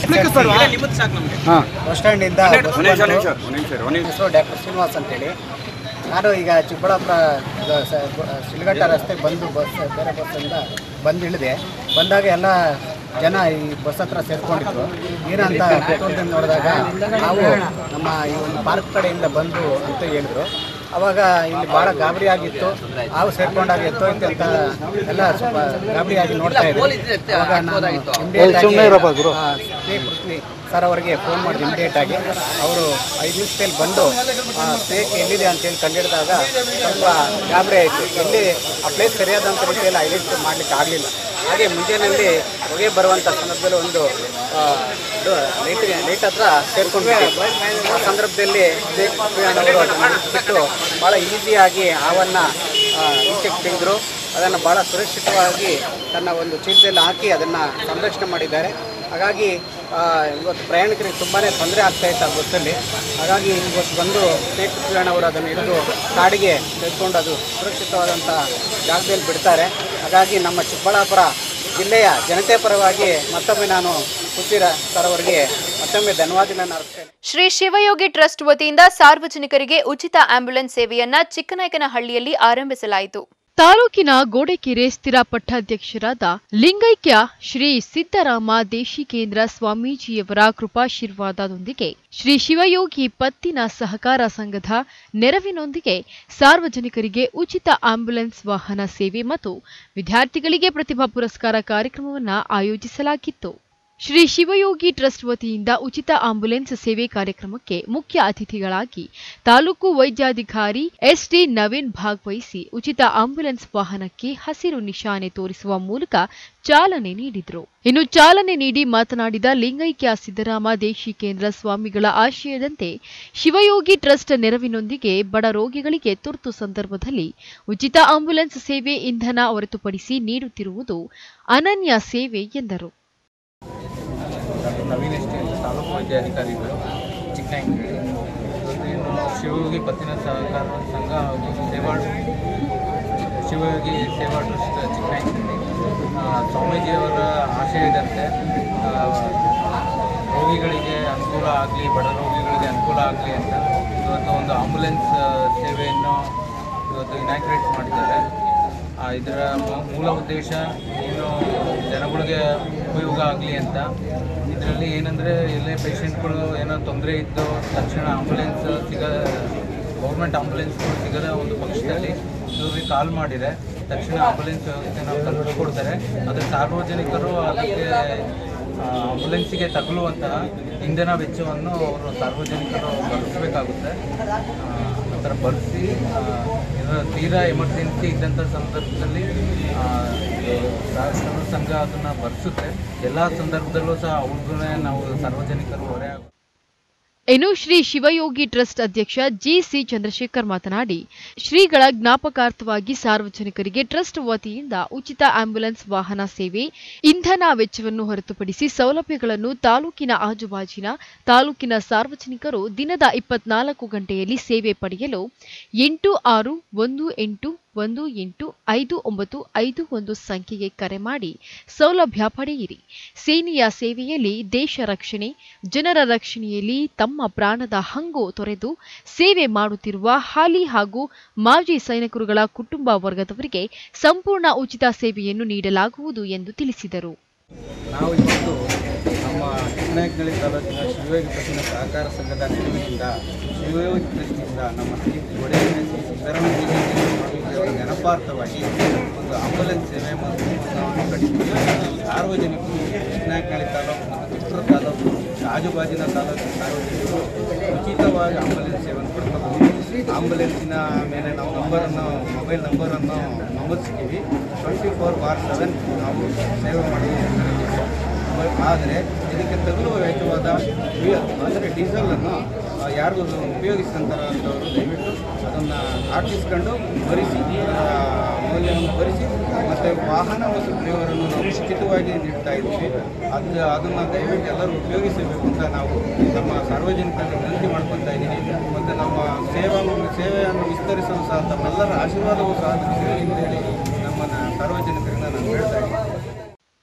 ನಿಮ್ಮದು ಸಾಕು ನಮಗೆ ಬಸ್ ಸ್ಟ್ಯಾಂಡಿಂದ ಬಸ್ ಒಂದ್ ನಿಮಿಷ, ಬಂತು. ಒಂದ್ ನಿಮಿಷ, ಒಂದ್ ನಿಮಿಷ, ಒಂದ್ ನಿಮಿಷ. ಹೆಸರು ಡಾಕ್ಟರ್ ಶ್ರೀನಿವಾಸ್ ಅಂತೇಳಿ ನಾನು ಈಗ ಚಿಕ್ಕಬಳ್ಳಾಪುರ ಗ- ಸ- ಬ- ಶಿಲ್ಘಟ್ಟ ರಸ್ತೆ ಬಂದು ಬಸ್ ಬೇರೆ ಬಸ್ಸಿಂದ ಬಂದು ಇಳಿದೆ ಬಂದಾಗ ಎಲ್ಲ ಜನ ಈ ಬಸ್ ಹತ್ರ ಸೇರ್ಕೊಂಡಿದ್ರು ಏನಂತ ಕುತೂಹಲದಿಂದ ನೋಡಿದಾಗ ನಾವು ನಮ್ಮ ಈ ಒಂದು ಪಾರ್ಕ್ ಕಡೆಯಿಂದ ಬಂದು ಅಂತ ಹೇಳಿದ್ರು ಅವಾಗ ಇಲ್ಲಿ ಭಾಳ ಗಾಬರಿ ಆಗಿತ್ತು ಹಾವು ಸೇರ್ಕೊಂಡಾಗ ಎತ್ತೋಯ್ತು ಅಂತ ಎಲ್ಲ ಸ್ವಲ್ಪ ಗಾಬರಿಯಾಗಿ ನೋಡ್ತಾ ಇದ್ರು ಅವಾಗ ನಾನು immediate ಆಗಿ, ಆ, ಶ್ರೀ ಪೃಥ್ವಿ ಸರ್ ಅವರಿಗೆ ಫೋನ್ ಮಾಡಿದೆ ಇಮಿಡಿಯೇಟ್ ಆಗಿ ಅವರು ಐದು ನಿಮಿಷದಲ್ಲಿ ಬಂದು ಆ ಸ್ನೇಕ್ ಎಲ್ಲಿದೆ ಅಂತೇಳಿ ಕಂಡಿಡಿದಾಗ ಸ್ವಲ್ಪ ಗಾಬರಿ ಆಯಿತು ಎಲ್ಲಿ ಆ ಪ್ಲೇಸ್ ಸರಿಯಾದಂಥ ರೀತಿಯಲ್ಲಿ ಐಡೆಂಟಿಫೈ ಮಾಡಲಿಕ್ಕೆ ಆಗಲಿಲ್ಲ ಹಾಗೆ ಮುಂಜಾನೆಯಲ್ಲಿ ಹೊಗೆ ಬರುವಂಥ ಸಂದರ್ಭದಲ್ಲಿ ಒಂದು ಲೈಟ್ ಲೈಟ್ ಹತ್ರ ಸೇರ್ಕೊಂಡು ಆ ಸಂದರ್ಭದಲ್ಲಿ ಸ್ನೇಕ್ ಅವರು ಅದನ್ನು ಬಿಟ್ಟು ಭಾಳ ಈಸಿಯಾಗಿ ಹಾವನ್ನು ಈಚೆಗೆ ತೆಗೆದ್ರು ಅದನ್ನು ಭಾಳ ಸುರಕ್ಷಿತವಾಗಿ ತನ್ನ ಒಂದು ಚೀಲದಲ್ಲಿ ಹಾಕಿ ಅದನ್ನು ಸಂರಕ್ಷಣೆ ಮಾಡಿದ್ದಾರೆ ಹಾಗಾಗಿ ಆ, ಇವತ್ತು ಪ್ರಯಾಣಿಕರಿಗೆ ತುಂಬಾ ತೊಂದರೆ ಆಗ್ತಾ ಇತ್ತು ಆ ಬಸ್ಸಲ್ಲಿ ಹಾಗಾಗಿ ಇವತ್ತು ಬಂದು ಸ್ನೇಕ್ ಪ್ರಯಾಣ ಅವರು ಅದನ್ನು ಹಿಡಿದು ಕಾಡಿಗೆ ತೆಗೆದುಕೊಂಡು ಅದು ಸುರಕ್ಷಿತವಾದಂಥ ಜಾಗದಲ್ಲಿ ಬಿಡ್ತಾರೆ ಹಾಗಾಗಿ ನಮ್ಮ ಚಿಕ್ಕಬಳ್ಳಾಪುರ ಜಿಲ್ಲೆಯ ಜನತೆ ಪರವಾಗಿ ಮತ್ತೊಮ್ಮೆ ನಾನು ಪುತ್ತಿರ ಸರ್ ಅವರಿಗೆ ಮತ್ತೊಮ್ಮೆ ಧನ್ಯವಾದಗಳನ್ನು ಅರ್ಪಿಸ್ತೇನೆ ಶ್ರೀ ಶಿವಯೋಗಿ ಟ್ರಸ್ಟ್ ವತಿಯಿಂದ ಸಾರ್ವಜನಿಕರಿಗೆ ಉಚಿತ ಆಂಬ್ಯುಲೆನ್ಸ್ ಸೇವೆಯನ್ನ ಚಿಕ್ಕನಾಯಕನಹಳ್ಳಿಯಲ್ಲಿ ಆರಂಭಿಸಲಾಯಿತು ತಾಲೂಕಿನ ಗೋಡೆಕೆರೆ ಸ್ಥಿರ ಪಟ್ಟಾಧ್ಯಕ್ಷರಾದ ಲಿಂಗೈಕ್ಯ ಶ್ರೀ ಸಿದ್ದರಾಮ ದೇಶಿಕೇಂದ್ರ ಸ್ವಾಮೀಜಿಯವರ ಕೃಪಾಶೀರ್ವಾದದೊಂದಿಗೆ ಶ್ರೀ ಶಿವಯೋಗಿ ಪತ್ತಿನ ಸಹಕಾರ ಸಂಘದ ನೆರವಿನೊಂದಿಗೆ ಸಾರ್ವಜನಿಕರಿಗೆ ಉಚಿತ ಆಂಬ್ಯುಲೆನ್ಸ್ ವಾಹನ ಸೇವೆ ಮತ್ತು ವಿದ್ಯಾರ್ಥಿಗಳಿಗೆ ಪ್ರತಿಭಾ ಪುರಸ್ಕಾರ ಕಾರ್ಯಕ್ರಮವನ್ನು ಆಯೋಜಿಸಲಾಗಿತ್ತು ಶ್ರೀ ಶಿವಯೋಗಿ ಟ್ರಸ್ಟ್ ವತಿಯಿಂದ ಉಚಿತ ಆಂಬ್ಯುಲೆನ್ಸ್ ಸೇವೆ ಕಾರ್ಯಕ್ರಮಕ್ಕೆ ಮುಖ್ಯ ಅತಿಥಿಗಳಾಗಿ ತಾಲೂಕು ವೈದ್ಯಾಧಿಕಾರಿ ಎಸ್ಡಿ ನವೀನ್ ಭಾಗವಹಿಸಿ ಉಚಿತ ಆಂಬ್ಯುಲೆನ್ಸ್ ವಾಹನಕ್ಕೆ ಹಸಿರು ನಿಶಾನೆ ತೋರಿಸುವ ಮೂಲಕ ಚಾಲನೆ ನೀಡಿದರು ಇನ್ನು ಚಾಲನೆ ನೀಡಿ ಮಾತನಾಡಿದ ಲಿಂಗೈಕ್ಯ ಸಿದ್ದರಾಮ ದೇಶಿಕೇಂದ್ರ ಸ್ವಾಮಿಗಳ ಆಶಯದಂತೆ ಶಿವಯೋಗಿ ಟ್ರಸ್ಟ್ ನೆರವಿನೊಂದಿಗೆ ಬಡ ರೋಗಿಗಳಿಗೆ ತುರ್ತು ಸಂದರ್ಭದಲ್ಲಿ ಉಚಿತ ಆಂಬ್ಯುಲೆನ್ಸ್ ಸೇವೆ ಇಂಧನ ಹೊರತುಪಡಿಸಿ ನೀಡುತ್ತಿರುವುದು ಅನನ್ಯ ಸೇವೆ ಎಂದರು doctor Naveen S T taluk ವೈದ್ಯಾಧಿಕಾರಿಗಳು ಚಿಕ್ಕನಾಯಕನಹಳ್ಳಿ ಇವತ್ತು ಶಿವಯೋಗಿ ಪತ್ತಿನ ಸಹಕಾರ ಸಂಘ ಹಾಗೂ ಸೇವಾ ಶಿವಯೋಗಿ ಸೇವಾ ಟ್ರಸ್ಟ್ ಚಿಕ್ಕನಾಯಕನಹಳ್ಳಿ ಆ, ಸ್ವಾಮೀಜಿಯವರ ಆಶಯದಂತೆ ಆ, ರೋಗಿಗಳಿಗೆ ಅನುಕೂಲ ಆಗಲಿ ಬಡ ರೋಗಿಗಳಿಗೆ ಅನುಕೂಲ ಆಗಲಿ ಅಂತ ಇವತ್ತು ಒಂದು ಆಂಬುಲೆನ್ಸ್ ಸೇವೆಯನ್ನು ಇವತ್ತು ಇನಾಗ್ರೇಟ್ ಮಾಡಿದ್ದಾರೆ ಆ, ಇದರ ಮೂ- ಮೂಲ ಉದ್ದೇಶ ಏನು ಜನಗಳಿಗೆ ಉಪಯೋಗ ಆಗಲಿ ಅಂತ ಇದರಲ್ಲಿ ಏನಂದರೆ ಎಲ್ಲೇ ಪೇಷಂಟ್ಗಳು ಏನೋ ತೊಂದರೆ ಇದ್ದು ತಕ್ಷಣ ಆಂಬುಲೆನ್ಸ್ ಸಿಗ ಗೌರ್ಮೆಂಟ್ ಆಂಬುಲೆನ್ಸ್ಗಳು ಸಿಗದ ಒಂದು ಪಕ್ಷದಲ್ಲಿ ಇವ್ರಿಗೆ ಕಾಲ್ ಮಾಡಿದರೆ ತಕ್ಷಣ ಆಂಬುಲೆನ್ಸ್ ವ್ಯವಸ್ಥೆನ ಕಲ್ಪಿಸ್ಕೊಡ್ತಾರೆ ಆದರೆ ಸಾರ್ವಜನಿಕರು ಅದಕ್ಕೆ ಆ, ಆಂಬುಲೆನ್ಸಿಗೆ ತಗುಲುವಂತಹ ಇಂಧನ ವೆಚ್ಚವನ್ನು ಅವರು ಸಾರ್ವಜನಿಕರು ಭರಿಸಬೇಕಾಗುತ್ತೆ ಆ ಥರ ಭರಿಸಿ ಆ, ಇದು ತೀರಾ ಎಮರ್ಜೆನ್ಸಿ ಇದ್ದಂಥ ಸಂದರ್ಭದಲ್ಲಿ ಆ, ಇದು ರಾಷ್ಟ್ರ ಸಂಘ ಅದನ್ನು ಭರಿಸುತ್ತೆ ಎಲ್ಲ ಸಂದರ್ಭದಲ್ಲೂ ಸಹ ಅವ್ರಿಗೂ ನಾವು ಸಾರ್ವಜನಿಕರು ಹೊರೆ ಆಗ ಇನ್ನು ಶ್ರೀ ಶಿವಯೋಗಿ ಟ್ರಸ್ಟ್ ಅಧ್ಯಕ್ಷ ಜಿಸಿ ಚಂದ್ರಶೇಖರ್ ಮಾತನಾಡಿ ಶ್ರೀಗಳ ಜ್ಞಾಪಕಾರ್ಥವಾಗಿ ಸಾರ್ವಜನಿಕರಿಗೆ ಟ್ರಸ್ಟ್ ವತಿಯಿಂದ ಉಚಿತ ಆಂಬ್ಯುಲೆನ್ಸ್ ವಾಹನ ಸೇವೆ ಇಂಧನ ವೆಚ್ಚವನ್ನು ಹೊರತುಪಡಿಸಿ ಸೌಲಭ್ಯಗಳನ್ನು ತಾಲೂಕಿನ ಆಜುಬಾಜಿನ ತಾಲೂಕಿನ ಸಾರ್ವಜನಿಕರು ದಿನದ ಇಪ್ಪತ್ನಾಲ್ಕು ಗಂಟೆಯಲ್ಲಿ ಸೇವೆ ಪಡೆಯಲು ಎಂಟು ಆರು ಒಂದು ಎಂಟು ಒಂದು ಎಂಟು ಐದು ಒಂಬತ್ತು ಐದು ಒಂದು ಸಂಖ್ಯೆಗೆ ಕರೆ ಮಾಡಿ ಸೌಲಭ್ಯ ಪಡೆಯಿರಿ ಸೇನೆಯ ಸೇವೆಯಲ್ಲಿ ದೇಶ ರಕ್ಷಣೆ ಜನರ ರಕ್ಷಣೆಯಲ್ಲಿ ತಮ್ಮ ಪ್ರಾಣದ ಹಂಗು ತೊರೆದು ಸೇವೆ ಮಾಡುತ್ತಿರುವ ಹಾಲಿ ಹಾಗೂ ಮಾಜಿ ಸೈನಿಕರುಗಳ ಕುಟುಂಬ ವರ್ಗದವರಿಗೆ ಸಂಪೂರ್ಣ ಉಚಿತ ಸೇವೆಯನ್ನು ನೀಡಲಾಗುವುದು ಎಂದು ತಿಳಿಸಿದರು ನಾವು ಇವತ್ತು ನಮ್ಮ ಚಿಕ್ಕನಾಯಕನಹಳ್ಳಿ ತಾಲೂಕಿನ ಶಿವಯೋಗಿ ಪತ್ತಿನ ಸಹಕಾರ ಸಂಘದ ನೆರವಿನಿಂದ ಶಿವಯೋಗಿ ಟ್ರಸ್ಟಿಂದ ನಮ್ಮ ಶ್ರೀ ಒಡೆಯ ಶ್ರೀ ಸಿದ್ದರಾಮಯ್ಯ ಸ್ವಾಮೀಜಿಯವರ ನೆನಪಾರ್ಥವಾಗಿ ಒಂದು ಆಂಬುಲೆನ್ಸ್ ಸೇವೆ ಮತ್ತು ಒಂದು ಕಟ್ಟಿದ್ದೀವಿ ಸಾರ್ವಜನಿಕರು ಚಿಕ್ಕನಾಯಕನಹಳ್ಳಿ ತಾಲೂಕು ಮತ್ತು ಚಿತ್ರ ತಾಲೂಕು ಆಜುಬಾಜಿನ ತಾಲೂಕಿನ ಸಾರ್ವಜನಿಕರು ಉಚಿತವಾಗಿ ಆಂಬುಲೆನ್ಸ್ ಸೇವೆಯನ್ನು ಪಡ್ಕೋಬಹುದು ಆಂಬುಲೆನ್ಸಿನ ಮೇಲೆ ನಾವು ನಂಬರನ್ನು ಮೊಬೈಲ್ ನಂಬರನ್ನು ನಮೂದಿಸ್ತೀವಿ ಟ್ವೆಂಟಿ ಫೋರ್ ಬಾರ್ ಸೆವೆನ್ ನಾವು ಸೇವೆ ಮಾಡಬಹುದು ಆದರೆ ಇದಕ್ಕೆ ತಗುಲುವ ವೆಚ್ಚವಾದ ಫ್ಯೂಯಲ್ ಅಂದರೆ ಡೀಸೆಲನ್ನು ಯಾರು ಉಪಯೋಗಿಸ್ತಂಥವ್ರು ದಯವಿಟ್ಟು ಅದನ್ನು ಹಾಕಿಸ್ಕೊಂಡು ಭರಿಸಿ ಆ, ಮೌಲ್ಯವನ್ನು ಭರಿಸಿ ಮತ್ತು ವಾಹನ ಮತ್ತು ಡ್ರೈವರನ್ನು ನಾವು ಉಚಿತವಾಗಿ ನೀಡ್ತಾ ಇದ್ದೀವಿ ಅದು ಅದನ್ನು ದಯವಿಟ್ಟು ಎಲ್ಲರೂ ಉಪಯೋಗಿಸಬೇಕು ಅಂತ ನಾವು ನಮ್ಮ ಸಾರ್ವಜನಿಕರಿಗೆ ವಿನಂತಿ ಮಾಡ್ಕೊತಾ ಇದ್ದೀನಿ ಮತ್ತು ನಮ್ಮ ಸೇವಾ ಸೇವೆಯನ್ನು ವಿಸ್ತರಿಸಲು ಸಹ ತಮ್ಮೆಲ್ಲರ ಆಶೀರ್ವಾದವೂ ಸಹ ನಮಗೆ ಇರಲಿ ಅಂತ ಹೇಳಿ ನಮ್ಮ ಸಾರ್ವಜನಿಕರಿಂದ ನಾನು ಹೇಳ್ತಾ ಇದ್ದೀನಿ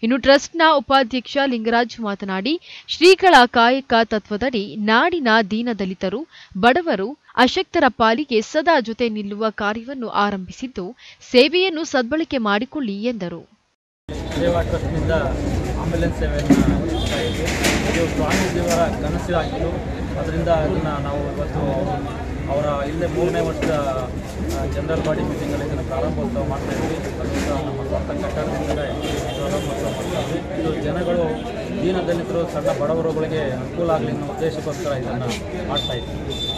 ಇನ್ನು ಟ್ರಸ್ಟ್ನ ಉಪಾಧ್ಯಕ್ಷ ಲಿಂಗರಾಜ್ ಮಾತನಾಡಿ ಶ್ರೀಗಳ ಕಾಯಕ ತತ್ವದಡಿ ನಾಡಿನ ದೀನದಲಿತರು ಬಡವರು ಅಶಕ್ತರ ಪಾಲಿಗೆ ಸದಾ ಜೊತೆ ನಿಲ್ಲುವ ಕಾರ್ಯವನ್ನು ಆರಂಭಿಸಿದ್ದು ಸೇವೆಯನ್ನು ಸದ್ಬಳಕೆ ಮಾಡಿಕೊಳ್ಳಿ ಎಂದರು ಸೇವಾ ಟ್ರಸ್ಟ್ನಿಂದ ಆಂಬ್ಯುಲೆನ್ಸ್ ಸೇವೆಯನ್ನು ನಡೆಸ್ತಾ ಇದ್ವಿ ಇದು ಸ್ವಾಮೀಜಿಯವರ ಕನಸು ಆಗಿತ್ತು ಅದರಿಂದ ಅದನ್ನು ನಾವು ಇವತ್ತು ಅವರ ಇಲ್ಲೇ ಮೂರನೇ ವರ್ಷದ ಜನರಲ್ ಬಾಡಿ ಮೀಟಿಂಗಲ್ಲಿ ಇದನ್ನು ಪ್ರಾರಂಭೋತ್ಸವ ಮಾಡ್ತಾ ಇದ್ವಿ ಅದರಿಂದ ನಮ್ಮ ಸ್ವಂತ ಕಟ್ಟಡದಿಂದಲೇ ಪ್ರಾರಂಭೋತ್ಸವ ಮಾಡ್ತಾ ಇದ್ವಿ ಇದು ಜನಗಳು ದೀನದಲಿತರು ಸಣ್ಣ ಬಡವರುಗಳಿಗೆ ಅನುಕೂಲ ಆಗಲಿ ಅನ್ನೋ ಉದ್ದೇಶಕ್ಕೋಸ್ಕರ ಇದನ್ನು ಮಾಡ್ತಾ ಇದ್ವಿ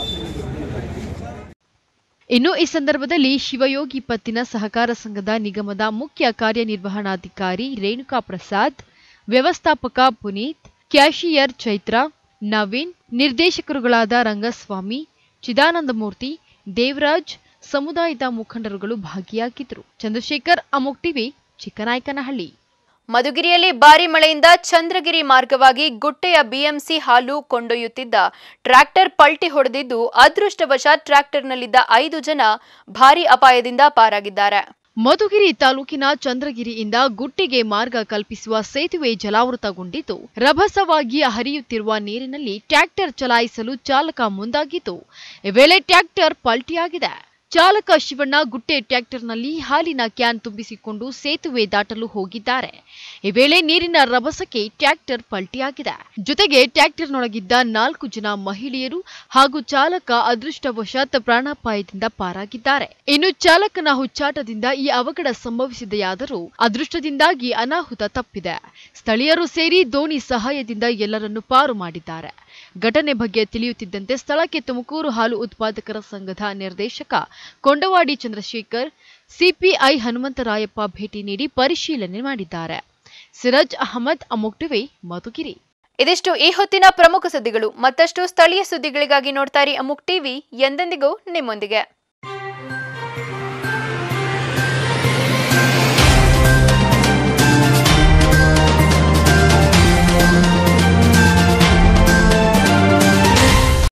ಇನ್ನು ಈ ಸಂದರ್ಭದಲ್ಲಿ ಶಿವಯೋಗಿ ಪತ್ತಿನ ಸಹಕಾರ ಸಂಘದ ನಿಗಮದ ಮುಖ್ಯ ಕಾರ್ಯನಿರ್ವಹಣಾಧಿಕಾರಿ ರೇಣುಕಾ ಪ್ರಸಾದ್ ವ್ಯವಸ್ಥಾಪಕ ಪುನೀತ್ ಕ್ಯಾಶಿಯರ್ ಚೈತ್ರ ನವೀನ್ ನಿರ್ದೇಶಕರುಗಳಾದ ರಂಗಸ್ವಾಮಿ ಚಿದಾನಂದಮೂರ್ತಿ ದೇವರಾಜ್ ಸಮುದಾಯದ ಮುಖಂಡರುಗಳು ಭಾಗಿಯಾಗಿದ್ದರು ಚಂದ್ರಶೇಖರ್ ಅಮೋಕ್ ಟಿವಿ ಚಿಕ್ಕನಾಯಕನಹಳ್ಳಿ ಮಧುಗಿರಿಯಲ್ಲಿ ಭಾರಿ ಮಳೆಯಿಂದ ಚಂದ್ರಗಿರಿ ಮಾರ್ಗವಾಗಿ ಗುಟ್ಟೆಯ ಬಿಎಂಸಿ ಹಾಲು ಕೊಂಡೊಯ್ಯುತ್ತಿದ್ದ ಟ್ರ್ಯಾಕ್ಟರ್ ಪಲ್ಟಿ ಹೊಡೆದಿದ್ದು ಅದೃಷ್ಟವಶಾತ್ ಟ್ರ್ಯಾಕ್ಟರ್ನಲ್ಲಿದ್ದ ಐದು ಜನ ಭಾರಿ ಅಪಾಯದಿಂದ ಪಾರಾಗಿದ್ದಾರೆ ಮಧುಗಿರಿ ತಾಲೂಕಿನ ಚಂದ್ರಗಿರಿಯಿಂದ ಗುಟ್ಟಿಗೆ ಮಾರ್ಗ ಕಲ್ಪಿಸುವ ಸೇತುವೆ ಜಲಾವೃತಗೊಂಡಿದ್ದು ರಭಸವಾಗಿ ಹರಿಯುತ್ತಿರುವ ನೀರಿನಲ್ಲಿ ಟ್ರ್ಯಾಕ್ಟರ್ ಚಲಾಯಿಸಲು ಚಾಲಕ ಮುಂದಾಗಿದ್ದು ಈ ವೇಳೆ ಟ್ರ್ಯಾಕ್ಟರ್ ಪಲ್ಟಿಯಾಗಿದೆ ಚಾಲಕ ಶಿವಣ್ಣ ಗುಟ್ಟೆ ಟ್ರ್ಯಾಕ್ಟರ್ನಲ್ಲಿ ಹಾಲಿನ ಕ್ಯಾನ್ ತುಂಬಿಸಿಕೊಂಡು ಸೇತುವೆ ದಾಟಲು ಹೋಗಿದ್ದಾರೆ ಈ ವೇಳೆ ನೀರಿನ ರಭಸಕ್ಕೆ ಟ್ರ್ಯಾಕ್ಟರ್ ಪಲ್ಟಿಯಾಗಿದೆ ಜೊತೆಗೆ ಟ್ರ್ಯಾಕ್ಟರ್ನೊಳಗಿದ್ದ ನಾಲ್ಕು ಜನ ಮಹಿಳೆಯರು ಹಾಗೂ ಚಾಲಕ ಅದೃಷ್ಟವಶಾತ್ ಪ್ರಾಣಾಪಾಯದಿಂದ ಪಾರಾಗಿದ್ದಾರೆ ಇನ್ನು ಚಾಲಕನ ಹುಚ್ಚಾಟದಿಂದ ಈ ಅವಘಡ ಸಂಭವಿಸಿದೆಯಾದರೂ ಅದೃಷ್ಟದಿಂದಾಗಿ ಅನಾಹುತ ತಪ್ಪಿದೆ ಸ್ಥಳೀಯರು ಸೇರಿ ದೋಣಿ ಸಹಾಯದಿಂದ ಎಲ್ಲರನ್ನು ಪಾರು ಮಾಡಿದ್ದಾರೆ ಘಟನೆ ಬಗ್ಗೆ ತಿಳಿಯುತ್ತಿದ್ದಂತೆ ಸ್ಥಳಕ್ಕೆ ತುಮಕೂರು ಹಾಲು ಉತ್ಪಾದಕರ ಸಂಘದ ನಿರ್ದೇಶಕ ಕೊಂಡವಾಡಿ ಚಂದ್ರಶೇಖರ್ ಸಿಪಿಐ ಹನುಮಂತರಾಯಪ್ಪ ಭೇಟಿ ನೀಡಿ ಪರಿಶೀಲನೆ ಮಾಡಿದ್ದಾರೆ ಸಿರಾಜ್ ಅಹಮದ್ ಅಮೋಕ್ ಟಿವಿ ಮಧುಗಿರಿ ಇದಿಷ್ಟು ಈ ಹೊತ್ತಿನ ಪ್ರಮುಖ ಸುದ್ದಿಗಳು ಮತ್ತಷ್ಟು ಸ್ಥಳೀಯ ಸುದ್ದಿಗಳಿಗಾಗಿ ನೋಡ್ತಾ ಇರಿ ಅಮುಕ್ ಟಿವಿ ಎಂದೆಂದಿಗೂ ನಿಮ್ಮೊಂದಿಗೆ